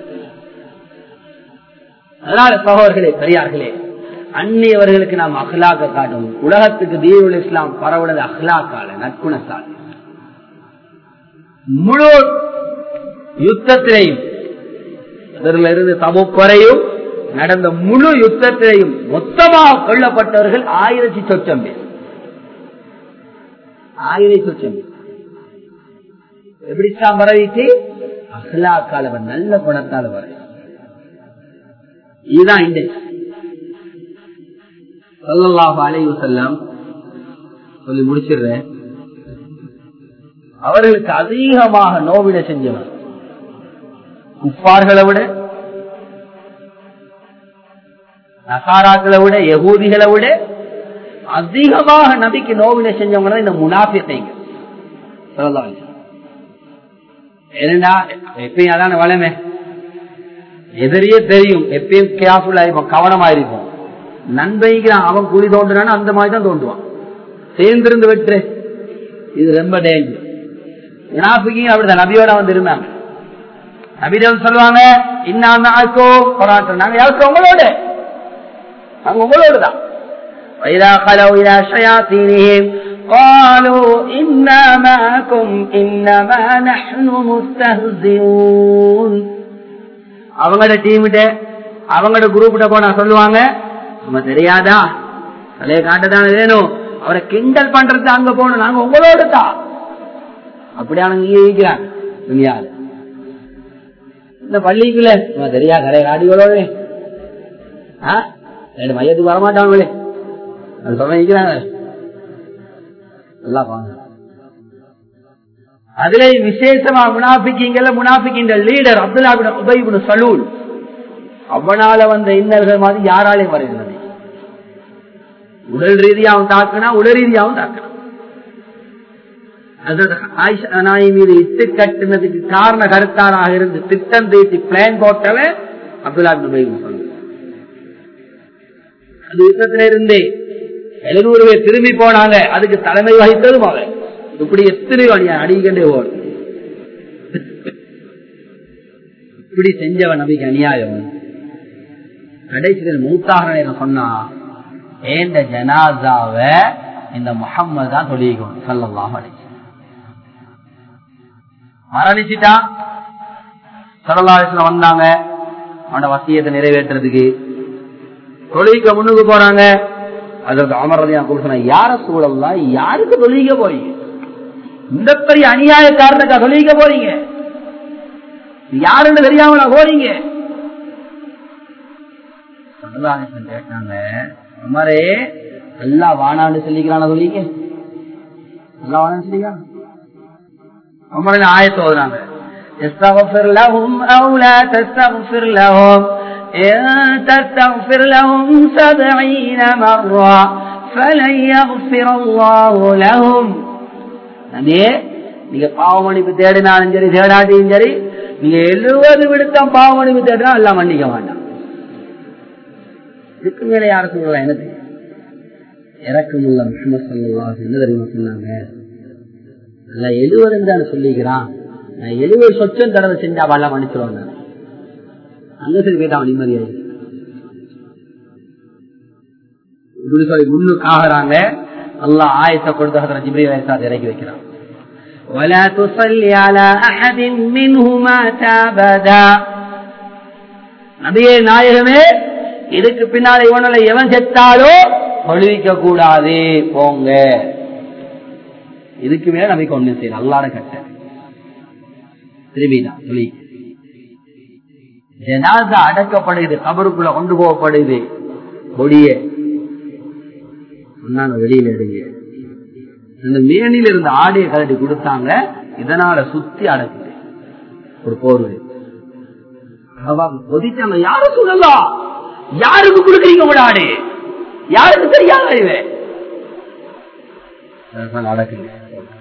அதனால சகோதர்களே பெரியார்களே அந்நியவர்களுக்கு நாம் அஹ்லாக்க காட்டணும் உலகத்துக்கு தீவுல் இஸ்லாம் பரவுனது அஹ்லாக்கால நற்குணத்தால் முழு யுத்தத்திலையும் அதில் இருந்து தமுப்பறையும் நடந்த முழு யுத்தத்திலையும் மொத்தமாக கொல்லப்பட்டவர்கள் ஆயிரத்தி சொச்சம் பேர் ஆயிரத்தி சொச்சம் பேர் எப்படி பரவிச்சு அஹ்லாக்கால நல்ல குணத்தால் வர இதுதான் இண்டெக்ஸ் சொல்லலாஹு அலைவு செல்லம் சொல்லி முடிச்சிடுறேன் அவர்களுக்கு அதிகமாக நோவிட செஞ்சவர் குப்பார்களை விட நசாராக்களை விட யகூதிகளை விட அதிகமாக நபிக்கு நோவிட செஞ்சவங்க தான் இந்த முனாபித்தைங்க சொல்லலாம் ஏன்னா எப்பயும் அதான வளமே எதிரியே தெரியும் எப்பயும் கேர்ஃபுல்லா இருப்போம் கவனமா இருப்போம் நண்பைக்கிறான் அவன் குழி தோன்றான அந்த மாதிரி தான் தோண்டுவான் சேர்ந்திருந்து வெற்று இது ரொம்ப டேஞ்சர் முனாஃபிக்கிங்க அப்படிதான் நபியோட வந்து இருந்தாங்க நபிடம் சொல்லுவாங்க இன்னாக்கோ போராட்டம் நாங்க யாருக்கு உங்களோட நாங்க உங்களோட தான் وإذا خلوا إلى شياطينهم قالوا إنا معكم إنما نحن مستهزئون அவங்களோட டீம்கிட்ட அவங்களோட குரூப்கிட்ட போனா சொல்லுவாங்க நம்ம தெரியாதா தலையை காட்டதானே வேணும் அவரை கிண்டல் பண்றது அங்க போகணும் நாங்க உங்களோட தான் அப்படியான இருக்கிறாங்க துணியால இந்த பள்ளிக்குள்ள நம்ம தெரியா கலை காடிகளோட ரெண்டு மையத்துக்கு வரமாட்டாங்களே அது சொல்ல இருக்கிறாங்க நல்லா பாங்க அதுல விசேஷமா முனாபிக்கிங்கல முனாபிக்கின்ற லீடர் அப்துல்லா உபயிபுன் சலூல் அவனால வந்த இன்னல்கள் மாதிரி யாராலையும் வருகிறது உடல் ரீதியாகவும் தாக்கினா உடல் ரீதியாகவும் தாக்கினா மீது இட்டு கட்டினதுக்கு காரண கருத்தாராக இருந்து திட்டம் தீட்டி பிளான் போட்டவன் அப்துல்லா சொல்லு அது யுத்தத்தில இருந்தே எழுநூறு பேர் திரும்பி போனாங்க அதுக்கு தலைமை வகித்ததும் அவன் இப்படி எத்தனை வழியா அடிக்கண்டே ஓடும் இப்படி செஞ்சவன் நபிக்கு அநியாயம் கடைசியில் மூத்தாக நேரம் சொன்னா ஏந்த ஜனாசாவ இந்த முகம்மது தான் சொல்லிக்கணும் சொல்லலாம் மரணிச்சுட்டா சரலாசனம் வந்தாங்க அவனோட வசியத்தை நிறைவேற்றுறதுக்கு தொழிலுக்கு முன்னுக்கு போறாங்க அதற்கு அமர்றதையா கொடுத்தன யார சூழல்லாம் யாருக்கு தொழிலுக்க போறீங்க இந்த பெரிய அநியாயக்காரனுக்கா தொழிலுக்க போறீங்க யாருன்னு தெரியாமல போறீங்க கேட்டாங்க அமரே எல்லா வானான்னு சொல்லிக்கிறான சொல்லிக்க எல்லா வானான்னு சொல்லிக்கிறான் அமரன் ஆயத்து ஓதுறாங்க استغفر لهم أو لا تستغفر لهم إن تستغفر لهم سبعين مرة فلن يغفر الله لهم நபியே நீங்க பாவமணிப்பு தேடினாலும் சரி தேடாட்டியும் சரி நீங்க எழுபது விடுத்தம் பாவமணிப்பு தேடினா எல்லாம் மன்னிக்க வேண்டாம் இதுக்கு மேல யார சொல்லலாம் எனக்கு இறக்கமுள்ள முகமது சொல்லலாம் என்ன தெரியுமா சொன்னாங்க எல்லாம் எழுபதுன்னு தானே சொல்லிக்கிறான் நான் எழுபது சொச்சம் தடவை செஞ்சா வல்ல மன்னிச்சிருவாங்க அங்க சரி போயிட்டு அவன் நிம்மதியாயி இப்படி சொல்லி முன்னுக்கு ஆகிறாங்க அல்லாஹ் ஆயத்தை கொடுத்து ஹதரத் ஜிப்ரீல் அலைஹிஸ்ஸலாம் இறக்கி வைக்கிறான் ولا تصل على أحد منهما أبدا நபியே நாயகமே இதுக்கு பின்னால இவனால எவன் செத்தாலோ தொழுவிக்க கூடாது போங்க இதுக்கு மேல நபிக்கு ஒண்ணு செய்யணும் அல்லாட கட்ட திரும்பிதான் சொல்லி ஜனாசா அடக்கப்படுது கபருக்குள்ள கொண்டு போகப்படுது கொடிய சொன்னாங்க வெளியில எடுங்க அந்த மேனில இருந்த ஆடையை கலட்டி கொடுத்தாங்க இதனால சுத்தி அடக்குது ஒரு போர்வை கொதிச்சாங்க யாரும் சொல்லலாம் யாருக்கு கொடுக்குறீங்க உங்களோட ஆடு யாருக்கு தெரியாத இவன் நடக்குங்க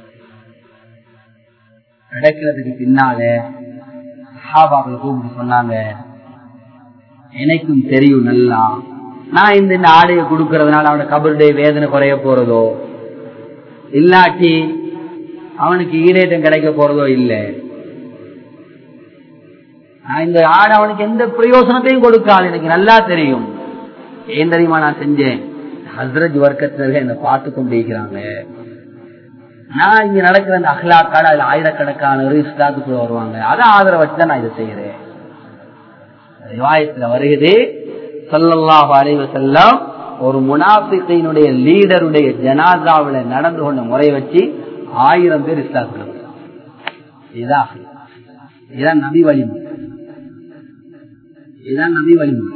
நடக்கிறதுக்கு பின்னால சஹாபாக்கள் கூப்பிட்டு சொன்னாங்க எனக்கும் தெரியும் நல்லா நான் இந்த இந்த ஆடையை கொடுக்கறதுனால அவன கபருடைய வேதனை குறைய போறதோ இல்லாட்டி அவனுக்கு ஈடேற்றம் கிடைக்க போறதோ இல்லை நான் இந்த ஆடு அவனுக்கு எந்த பிரயோசனத்தையும் கொடுக்காது எனக்கு நல்லா தெரியும் ஏன் தெரியுமா நான் செஞ்சேன் ஹஸ்ரத் வர்க்கத்தினர்கள் என்னை பார்த்து கொண்டிருக்கிறாங்க நான் இங்க நடக்கிற அந்த அஹ்லாக்காடு அதுல ஆயிரக்கணக்கான இஸ்லாத்துக்குள்ள வருவாங்க அதை ஆதரவு வச்சுதான் நான் இதை செய்யறேன் ரிவாயத்துல வருகிறது சல்லல்லாஹு அலைஹி வஸல்லம் ஒரு முனாஃபிகையினுடைய லீடருடைய ஜனாதாவுல நடந்து கொண்ட முறை வச்சு ஆயிரம் பேர் இஸ்லாத்துக்குள்ள வருவாங்க இதுதான் அஹ்லாக். இதுதான் நபி வழிமுறை இதுதான் நபி வழிமுறை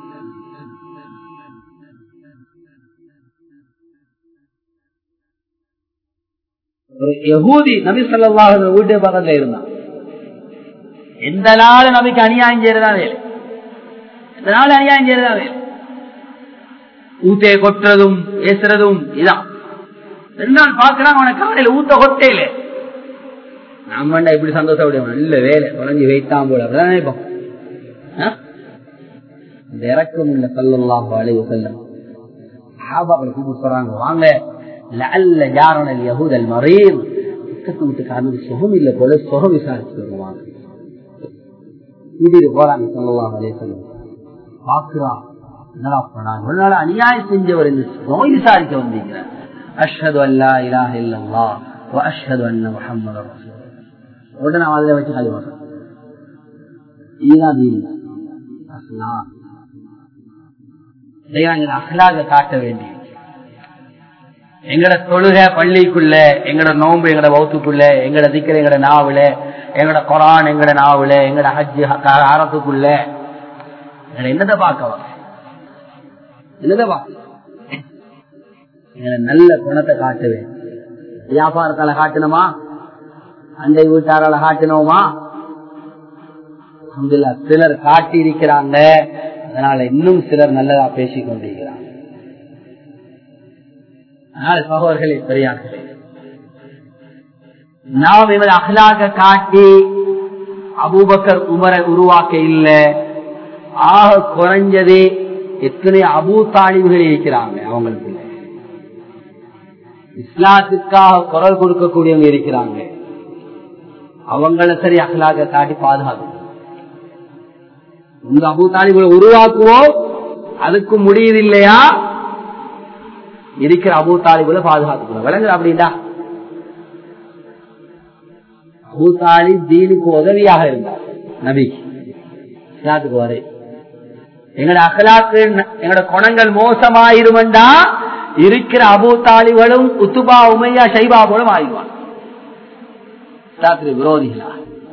ஒரு யகூதி நபி ஸல்லல்லாஹு அலைஹி வீட்டு பக்கத்துல இருந்தான் எந்த நாள் நபிக்கு அநியாயம் செய்யறதா வேலை எந்த நாள் அநியாயம் செய்யறதா வேலை ஊத்தையை கொட்டுறதும் பேசுறதும் இதான் ரெண்டு நாள் பாக்குறான் அவனை காலையில ஊத்த கொட்டையில நாம இப்படி சந்தோஷப்படுவோம் இல்ல வேலை குறைஞ்சி வைத்தான் போல அப்படிதான் நினைப்போம் ஆ? இந்த இறக்கம் இல்ல சல்லல்லாஹு அலைஹி வஸல்லம் சஹாபாக்களை கூப்பிட்டு சொல்றாங்க வாங்க லஅல்ல ஜாரன யஹூத் அல் மரீத் பக்கத்து வீட்டுக்காரனுக்கு சுகம் இல்ல போல சுகம் விசாரிச்சு வருவாங்க வீட்டுக்கு போறாங்க சல்லல்லாஹு அலைஹி வஸல்லம் பாக்குறான் என்னடா பண்ணாங்க ஒரு நாள் அநியாயம் செஞ்சவர் இந்த நோய் விசாரிக்க வந்தீங்க அஷ்ஹது அல்லா இலாஹ இல்லல்லாஹ் வ அஷ்ஹது அன்ன முஹம்மது ரசூலுல்லாஹ் உடனே அவன் அதில் வச்சு கழிவாங்க இதுதான் தீன் அஸ்லாம் அகலாக காட்ட வேண்டி எங்கட தொழுக பள்ளிக்குள்ள எங்கட நோம்பு எங்கட வௌத்துக்குள்ள எங்கட திக்கிற எங்கட நாவல எங்கட குரான் எங்கட நாவல எங்கட ஹஜ்ஜு ஆரத்துக்குள்ள எங்கட என்னதை பார்க்க என்னதை பார்க்க எங்கட நல்ல குணத்தை காட்டுவேன் வியாபாரத்தால காட்டணுமா அண்டை வீட்டாரால காட்டினோமா அல்ஹம்துலில்லாஹ் சிலர் காட்டி இருக்கிறாங்க அதனால இன்னும் சிலர் நல்லதா பேசிக் கொண்டிருக்கிறாங்க அதனால சகோதரர்களே பெரியார்களே நாம் இவர் அகலாக காட்டி அபூபக்கர் உமரை உருவாக்க இல்ல ஆக குறைஞ்சது எத்தனை அபூ தாலிவுகள் இருக்கிறாங்க அவங்களுக்கு இஸ்லாத்துக்காக குரல் கொடுக்கக்கூடியவங்க இருக்கிறாங்க அவங்கள சரி அகலாக காட்டி பாதுகாக்கணும் இந்த அபு தாலிபுல உருவாக்குவோம் அதுக்கு முடியுது இல்லையா இருக்கிற அபு தாலிபுல பாதுகாத்துக்கணும் விளங்குது அப்படின்டா அபு தாலிப் தீனுக்கு உதவியாக இருந்தார் நபிக்கு இஸ்லாத்துக்கு வரை எங்கட அகலாக்கு எங்கட குணங்கள் மோசமாயிருமெண்டா இருக்கிற அபு தாலிகளும் உத்துபா உமையா சைபா போலும் ஆயிடுவான் இஸ்லாத்துக்கு விரோதிகளா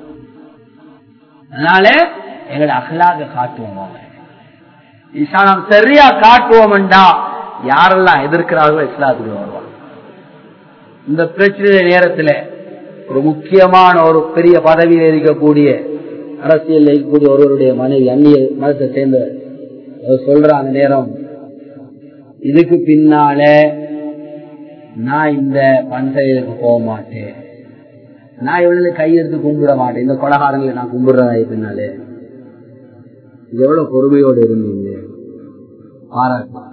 அதனால எங்களை அகலாக காட்டுவோம் ஈசானம் சரியா காட்டுவோம்டா யாரெல்லாம் எதிர்க்கிறார்களோ இஸ்லாத்துக்கு வருவாங்க இந்த பிரச்சனை நேரத்தில் ஒரு முக்கியமான ஒரு பெரிய பதவியில் இருக்கக்கூடிய அரசியல் இருக்கக்கூடிய ஒருவருடைய மனைவி அந்நிய மதத்தை சேர்ந்தவர் அவர் சொல்ற அந்த நேரம் இதுக்கு பின்னால நான் இந்த பன்செயலுக்கு போக மாட்டேன் நான் இவனுக்கு கையெடுத்து கும்பிட மாட்டேன் இந்த கொலகாரங்களை நான் கும்பிடுறதா பின்னாலே இது எவ்வளவு பொறுமையோடு இருந்தீங்க பாராட்டு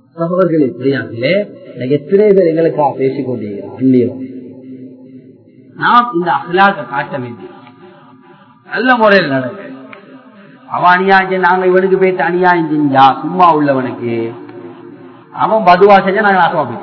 சகோதரர்களே தெரியாமலே எத்தனை பேர் எங்களுக்காக பேசிக் கொண்டிருக்கிறோம் அந்நியம் நாம் இந்த அகலாக காட்ட வேண்டிய நல்ல முறையில் நடக்க அவன் அநியாயம் செஞ்சு நாங்க இவனுக்கு போயிட்டு அநியாயம் செஞ்சா சும்மா உள்ளவனுக்கு அவன் பதுவா செஞ்சா நாங்க நாசமா போயிட்டோம்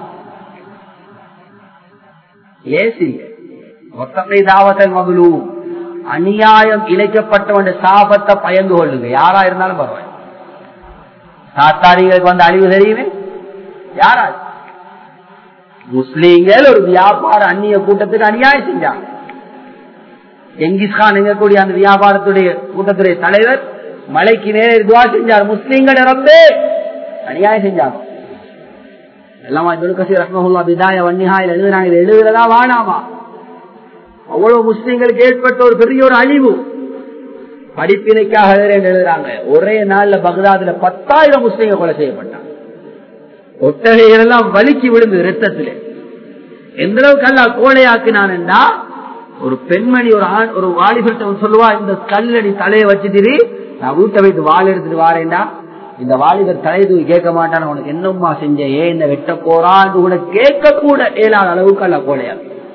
லேசி ஒத்தமை தாவத்தல் மகளூ அநியாயம் இழைக்கப்பட்டவன் சாபத்தை பயந்து கொள்ளுங்க யாரா இருந்தாலும் பரவாயில்ல சாத்தாரிகளுக்கு வந்து அழிவு தெரியுமே யாரா முஸ்லீம்கள் ஒரு வியாபார அந்நிய கூட்டத்துக்கு அநியாயம் செஞ்சாங்க எங்கிஸ்கான் எங்கக்கூடிய அந்த வியாபாரத்துடைய கூட்டத்துடைய தலைவர் மலைக்கு நேரே துவா செஞ்சார் முஸ்லீம்கள் இறந்து அநியாயம் செஞ்சாங்க எல்லாமா துலுக்கசி ரத்மஹுல்லா பிதாய வன்னிஹாயில் எழுதுனாங்க இது எழுதுறதா வானாமா அவ்வளவு முஸ்லீம்களுக்கு ஏற்பட்ட ஒரு பெரிய ஒரு அழிவு படிப்பினைக்காக எழுதுறாங்க ஒரே நாள்ல பக்தாதுல பத்தாயிரம் முஸ்லீம்கள் கொலை செய்யப்பட்டாங்க ஒட்டகைகள் எல்லாம் வலிக்கு விழுந்து ரத்தத்திலே எந்த அளவுக்கு அல்லா கோழையாக்கினான்டா ஒரு பெண்மணி ஒரு ஆண் ஒரு வாலிபர்கிட்ட சொல்லுவா இந்த கல்லடி தலையை வச்சுட்டு நான் வீட்டை வைத்து வாள் எடுத்துட்டு வாரேன்டா இந்த வாலிபர் தலை தூக்கி கேட்க மாட்டான் உனக்கு என்னம்மா செஞ்ச ஏன் இந்த வெட்ட போறான் உனக்கு கேட்க கூட இயலாத அளவுக்கு அல்ல கோழையா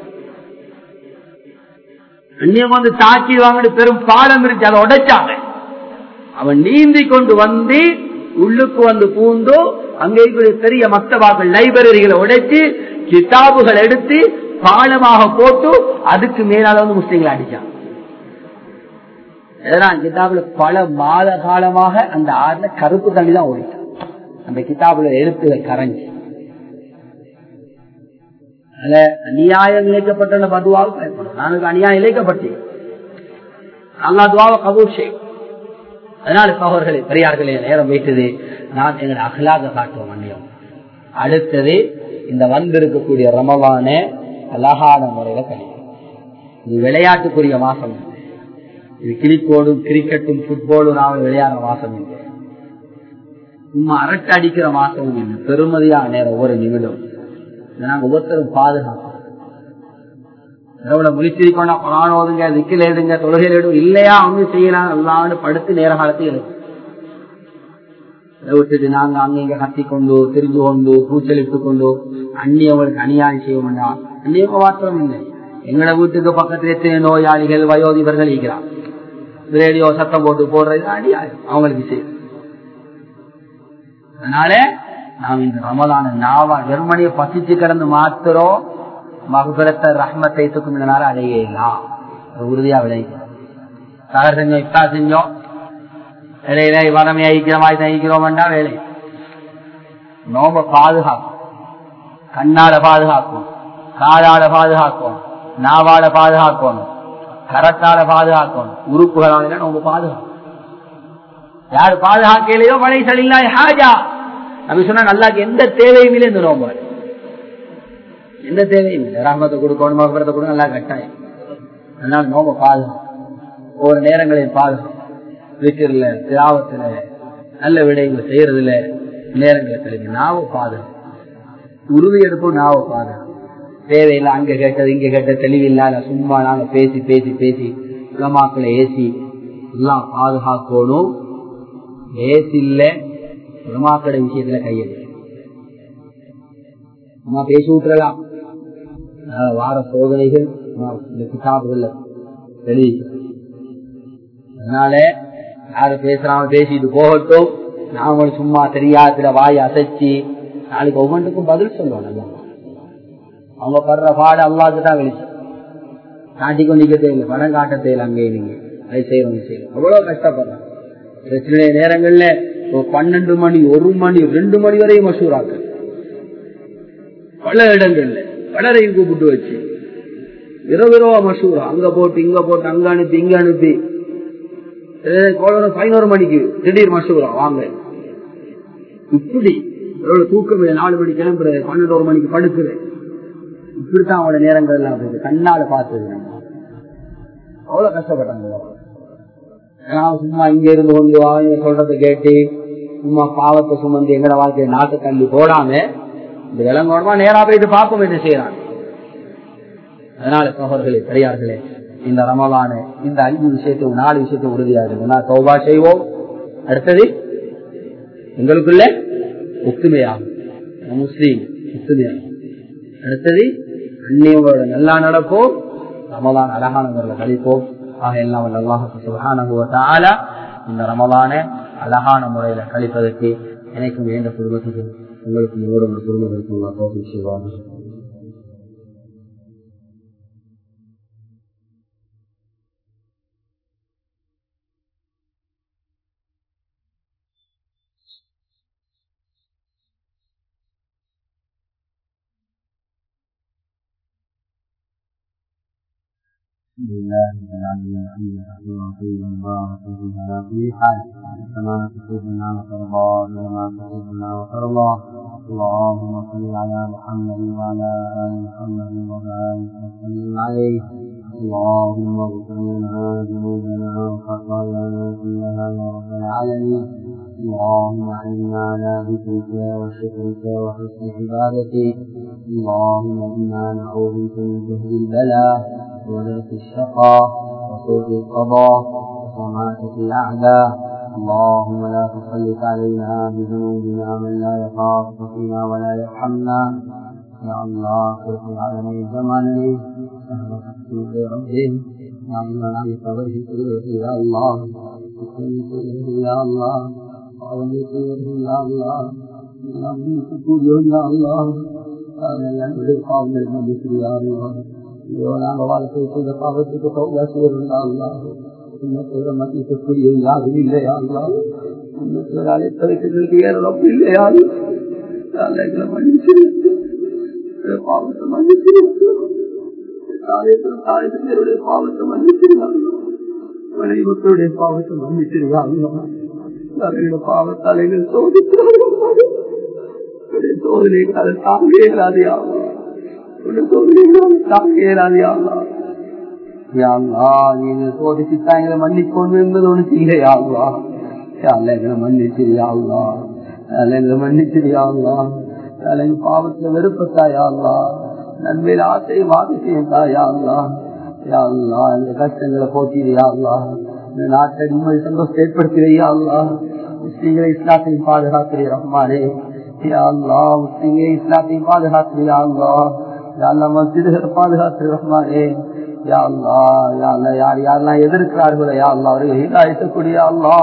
அந்நியம் வந்து தாக்கி வாங்கிட்டு பெரும் பாலம் இருக்கு அதை உடைச்சாங்க அவன் நீந்தி கொண்டு வந்து உள்ளுக்கு வந்து பூந்து அங்கே பெரிய மக்தபாக்கள் லைப்ரரிகளை உடைச்சு கிதாபுகள் எடுத்து பாலமாக போட்டு அதுக்கு மேலால வந்து முஸ்லீம்களை அடிச்சான் கிதாபுல பல மாத காலமாக அந்த ஆறுல கருப்பு தண்ணி தான் ஓடிட்டான் அந்த கிதாபுல எழுத்துகள் கரைஞ்சு அதுல அநியாயம் இழைக்கப்பட்ட பதுவாக பயப்படும் நானுக்கு அநியாயம் இழைக்கப்பட்டேன் அல்லா துவாவை கபூர் செய்யும் அதனால சகோதரர்களே பெரியார்களே நேரம் வைத்தது நான் எங்களை அகலாக காட்டுவோம் அந்நியம் அடுத்தது இந்த வந்திருக்கக்கூடிய ரமவான அழகான முறையில கழிக்கும் இது விளையாட்டுக்குரிய மாசம் இது கிரிக்கோடும் கிரிக்கெட்டும் புட்பாலும் நாம விளையாடுற மாசம் இல்லை சும்மா அரட்டை அடிக்கிற மாசமும் இல்லை பெருமதியான நேரம் ஒவ்வொரு நிமிடம் நாங்க ஒவ்வொருத்தரும் பாதுகாப்போம் எவ்வளவு முழிச்சிருக்கோம்னா குரான் ஓதுங்க திக்கில் எழுதுங்க தொழுகையில் எழுதும் இல்லையா அவங்க செய்யலாம் எல்லாம்னு படுத்து நேர காலத்தில் எழுதும் விட்டுட்டு நாங்க அங்க இங்க கத்தி கொண்டு திரிஞ்சு கொண்டு பூச்சலிட்டு கொண்டு அந்நியவங்களுக்கு அநியாயம் செய்ய வேண்டாம் அந்நியவங்க மாத்திரம் இல்லை எங்களோட வீட்டுக்கு பக்கத்துல எத்தனை நோயாளிகள் வயோதிபர்கள் இருக்கிறான் ரேடியோ சத்தம் போட்டு போடுறது அநியாயம் அவங்களுக்கு செய்யும் அதனால நாம் இந்த ரமலான நாவா ஜெர்மனியை பசிச்சு கிடந்து மாத்திரம் மகுபரத்த ரஹ்மத்தை தூக்கும் இந்த நேரம் அடையலாம் உறுதியா விளைவிக்கிறோம் தகர் செஞ்சோம் இப்தா செஞ்சோம் இடையில வளமை ஐக்கிறோமாய் தகிக்கிறோம் வேலை நோம்ப பாதுகாக்கும் கண்ணால பாதுகாக்கும் காலால பாதுகாக்கும் நாவால பாதுகாக்கணும் கரத்தால பாதுகாக்கணும் உறுப்புகளால நோம்ப பாதுகாக்கும் யாரு பாதுகாக்கலையோ மழை சலில்லா ஹாஜா அப்படி சொன்னா நல்லாக்கு எந்த தேவையும் இல்லை இந்த நோம்பாடு எந்த தேவையும் இல்லை ரஹமத்தை கொடுக்கணும் மகபரத்தை கொடுக்க நல்லா கட்டாயம் அதனால நோம்ப பாதுகாக்கும் ஒவ்வொரு நேரங்களையும் பாதுகாக்கும் வீட்டில் திராவத்துல நல்ல விடயங்களை செய்யறதுல நேரங்களை கழிவு நாவ பாதுகாக்கும் உறுதி எடுப்போம் நாவ பாதுகாக்கும் தேவையில்லை அங்க கேட்டது இங்க கேட்ட தெளிவில்லாத சும்மா நாங்க பேசி பேசி பேசி உலமாக்களை ஏசி எல்லாம் பாதுகாக்கணும் ஏசி இல்ல உலமாக்கள விஷயத்துல கையெழு நம்ம பேசி விட்டுறலாம் வார சோதனைகள் இந்த கிதாபுகள்ல தெரிவிக்கிறோம் அதனால யாரு பேசுறாம பேசிட்டு போகட்டும் நாமளும் சும்மா தெரியாதுல வாய் அசைச்சு நாளைக்கு ஒவ்வொன்றுக்கும் பதில் சொல்லுவோம் நல்லா அவங்க படுற பாடு அல்லாது தான் வெளிச்சம் காட்டி கொண்டிக்க தேவையில்லை படம் காட்ட தேவையில்லை அங்கே நீங்க அதை செய்யறவங்க செய்யணும் அவ்வளவு கஷ்டப்படுறாங்க பிரச்சனை நேரங்கள்ல ஒரு பன்னெண்டு மணி ஒரு மணி ரெண்டு மணி வரையும் மசூராக்க பல இடங்கள்ல பலரையும் கூப்பிட்டு வச்சு இரவு இரவா மசூரா அங்க போட்டு இங்க போட்டு அங்க அனுப்பி இங்க அனுப்பி பதினோரு மணிக்கு திடீர் மசூரா வாங்க இப்படி எவ்வளவு தூக்கம் நாலு மணி கிளம்புறது பன்னெண்டு மணிக்கு படுக்குறது இப்படித்தான் அவங்களோட நேரங்கள் எல்லாம் போகுது கண்ணால பார்த்தது அவ்வளவு கஷ்டப்பட்டாங்க சும்மா இங்க இருந்து கொண்டு அவங்க சொல்றதை கேட்டு சும்மா பாவத்தை சுமந்து எங்கட வாழ்க்கையை நாட்டு தள்ளி போடாம இந்த விலங்கோடமா நேரா போயிட்டு பார்ப்போம் என்ன செய்யறாங்க அதனால சகோதரர்களே பெரியார்களே இந்த ரமலான இந்த அஞ்சு விஷயத்தை நாலு விஷயத்தை உறுதியாக இருக்கும் நான் சௌபா செய்வோம் அடுத்தது எங்களுக்குள்ள ஒத்துமையாகும் முஸ்லீம் ஒத்துமையாகும் அடுத்தது அந்நியங்களோட நல்லா நடப்போம் ரமலான் அழகான முறையில் கழிப்போம் ஆக எல்லாம் வல்ல அல்லாஹ் சுப்ஹானஹு வ தஆலா இந்த ரமலானை அழகான முறையில கழிப்பதற்கு எனக்கும் வேண்ட குடும்பத்துக்கு உங்களுக்கு நூறு குடும்பங்களுக்கு அல்லாஹ் தௌஃபீக் செய்வாங்க الحمد لله رب العالمين الحمد لله طيب مبارك فيه على كل حال كما تحبنا وترضى كما تحبنا وترضى اللهم صل على محمد وعلى ال محمد وبارك وسلم عليه اللهم اغفر لنا ذنوبنا وخطايانا كلها يا رب العالمين اللهم اعنا على ذكرك وشكرك وحسن عبادتك اللهم انا نعوذ بك من جهد البلاء ودرك الشقاء وسوء القضاء وصماتة الأعداء اللهم لا تسلط علينا بذنوبنا من لا يخافك فينا ولا يرحمنا يا الله خلق العالمين زماني يا ربي يا الله عليك وجهك يا الله يا الله يا الله يا الله يا الله ஐயோ நாங்க வாழ்க்கை செய்த பாவத்துக்கு பௌதா செய்யறா இன்னொரு மன்னிக்கக்கூடிய யாரும் இல்லையா இன்னொரு அழைத்தவைக்கு ஏறப்ப இல்லையா எங்களை மன்னிச்சு பாவத்தை மன்னிச்சு தாயத்தினுடைய பாவத்தை மன்னிச்சிருக்காங்க மனைவர்களுடைய பாவத்தை மன்னிச்சிருக்காங்க பாவத்தால் எங்கள் சோதித்தார்கள் சோதனைக்கு அதை தாங்க இயலாதே ஆகும் நீங்க சோதிச்சுட்டா எங்களை மன்னிக்கணும் என்பது ஒண்ணு இல்லையாகுவா எங்களை மன்னிச்சிரியாங்களா எங்களை மன்னிச்சிரியாங்களா எங்க பாவத்துல வெறுப்பத்தாயாங்களா நன்மையில ஆசையை வாதிசையும் தாயாங்களா யாங்களா இந்த கஷ்டங்களை போக்கிறியாங்களா இந்த நாட்டை நிம்மதி சந்தோஷத்தை ஏற்படுத்துறியாங்களா முஸ்லீம்களை இஸ்லாத்தையும் பாதுகாக்கிறீ ரஹ்மானே யாங்களா முஸ்லீம்களை இஸ்லாத்தையும் பாதுகாக்கிறியாங்களா மஸ்ஜிதுகளை பாதுகாத்து ரஹ்மானே யாழ்லா யாழ்ல யார் யாரெல்லாம் எதிர்க்கிறார்களோ யாழ்லா அவர்கள் ஹிதாயத்தக்கூடிய அல்லா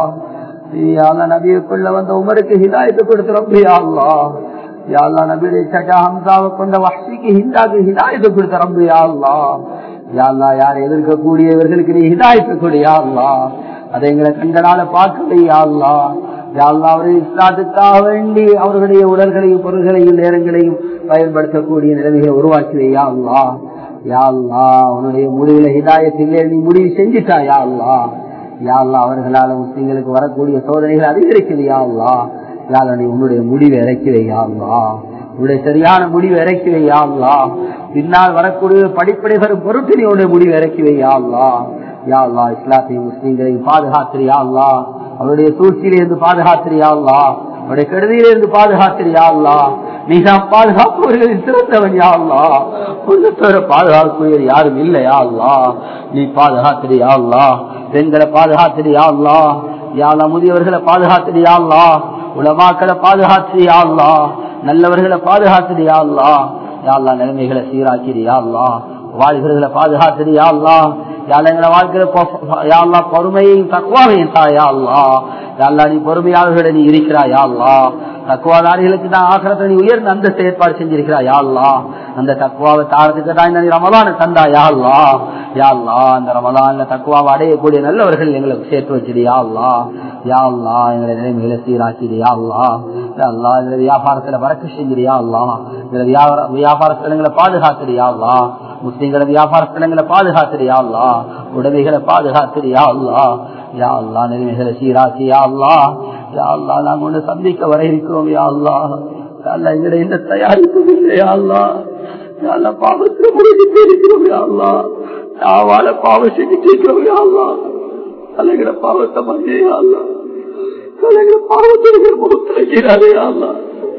யாழ்லா நபியுக்குள்ள வந்த உமருக்கு ஹிதாயத்து கொடுத்துறப்ப யாழ்லா யாழ்லா நபியுடைய சட்டா ஹம்சாவை கொண்ட வஹ்சிக்கு ஹிந்தாக்கு ஹிதாயத்து கொடுத்துறப்ப யாழ்லா யாழ்லா யார் எதிர்க்கக்கூடியவர்களுக்கு நீ ஹிதாயத்து கொடு யாழ்லா அதை எங்களை கண்டனால பார்க்கவே யாழ்லா யாழ்லா அவர்கள் இஸ்லாத்துக்காக வேண்டி அவர்களுடைய உடல்களையும் பொருள்களையும் நேரங்களையும் பயன்படுத்தக்கூடிய நிலைமையை உருவாக்கி யாழ்லா யாழ்லா உன்னுடைய முடிவுல ஹிதாயத்திலே நீ முடிவு செஞ்சுட்டா யாழ்லா யாழ்லா அவர்களால முஸ்லீம்களுக்கு வரக்கூடிய சோதனைகள் அதிகரிக்குது யாழ்லா யாழ்லா நீ உன்னுடைய முடிவை இறக்கி வையாள்லா உன்னுடைய சரியான முடிவை இறக்கி வையாள்லா பின்னால் வரக்கூடிய படிப்படை வரும் பொருட்டு நீ உன்னுடைய முடிவை இறக்கி வையாள்லா யாழ்லா இஸ்லாத்தையும் முஸ்லீம்களையும் பாதுகாத்திரியாள்லா அவருடைய சூழ்ச்சியிலிருந்து பாதுகாத்திரியாள்லா அவருடைய கெடுதியிலிருந்து பாதுகாத்திரியாள்லா நீதான் பாதுகாப்பவர்களில் சிறந்தவன் யாழ்லா ஒன்று தவிர பாதுகாக்கக்கூடியது யாரும் இல்லையாள்லா நீ பாதுகாத்திரியாள்லா பெண்களை பாதுகாத்திரியாள்லா யாழ்லா முதியவர்களை பாதுகாத்திரியாள்லா உலமாக்களை பாதுகாத்திரியாள்லா நல்லவர்களை பாதுகாத்திரியாள்லா யாழ்லா நிலைமைகளை சீராக்கிறியாள்லா வாழ்கிறர்களை பாதுகாத்திரியாள்லா யாழ்லா வாழ்க்கையில பொறுமையையும் தக்குவாவையும் தாயாள்லா யாழ்லா நீ பொறுமையாளர்களை நீ இருக்கிறாயாள்லா தக்குவாதாரிகளுக்கு தான் ஆசிரத்தை நீ உயர்ந்த அந்த செயற்பாடு செஞ்சிருக்கிறா யாழ்லா அந்த தக்குவாவை தாரத்துக்கு தான் இந்த ரமலான தந்தா யாழ்லா யாழ்லா அந்த ரமலான்ல தக்குவாவை அடையக்கூடிய நல்லவர்கள் எங்களுக்கு சேர்த்து வச்சிரு யாழ்லா யாழ்லா எங்களை நிலைமைகளை சீராக்கிடு யாழ்லா யாழ்லா எங்களை வியாபாரத்துல வரக்கு செஞ்சிரு யாழ்லா எங்களை வியாபாரத்துல எங்களை பாதுகாத்துடு யாழ்லா முஸ்லீம்களை வியாபார ஸ்தலங்களை பாதுகாத்துடு யாழ்லா உடமைகளை பாதுகாத்துடு யாழ்லா யாழ்லா நிலைமைகளை சீராக்கி யாழ்லா யாழ்லா நாங்க ஒன்று சந்திக்க வர இருக்கிறோம் யாழ்லா யாழ்லா எங்களை எந்த தயாரிப்பும் இல்லை யாழ்லா யாழ்லா பாவத்தில் முடிஞ்சிட்டு இருக்கிறோம் யாழ்லா யாவால பாவம் செஞ்சுட்டு இருக்கிறோம் யாழ்லா தலைகிற பாவத்தை மஞ்சே யாழ்லா தலைகிற பாவத்திற்கு முகத்திரைக்கிறாரே யாழ்லா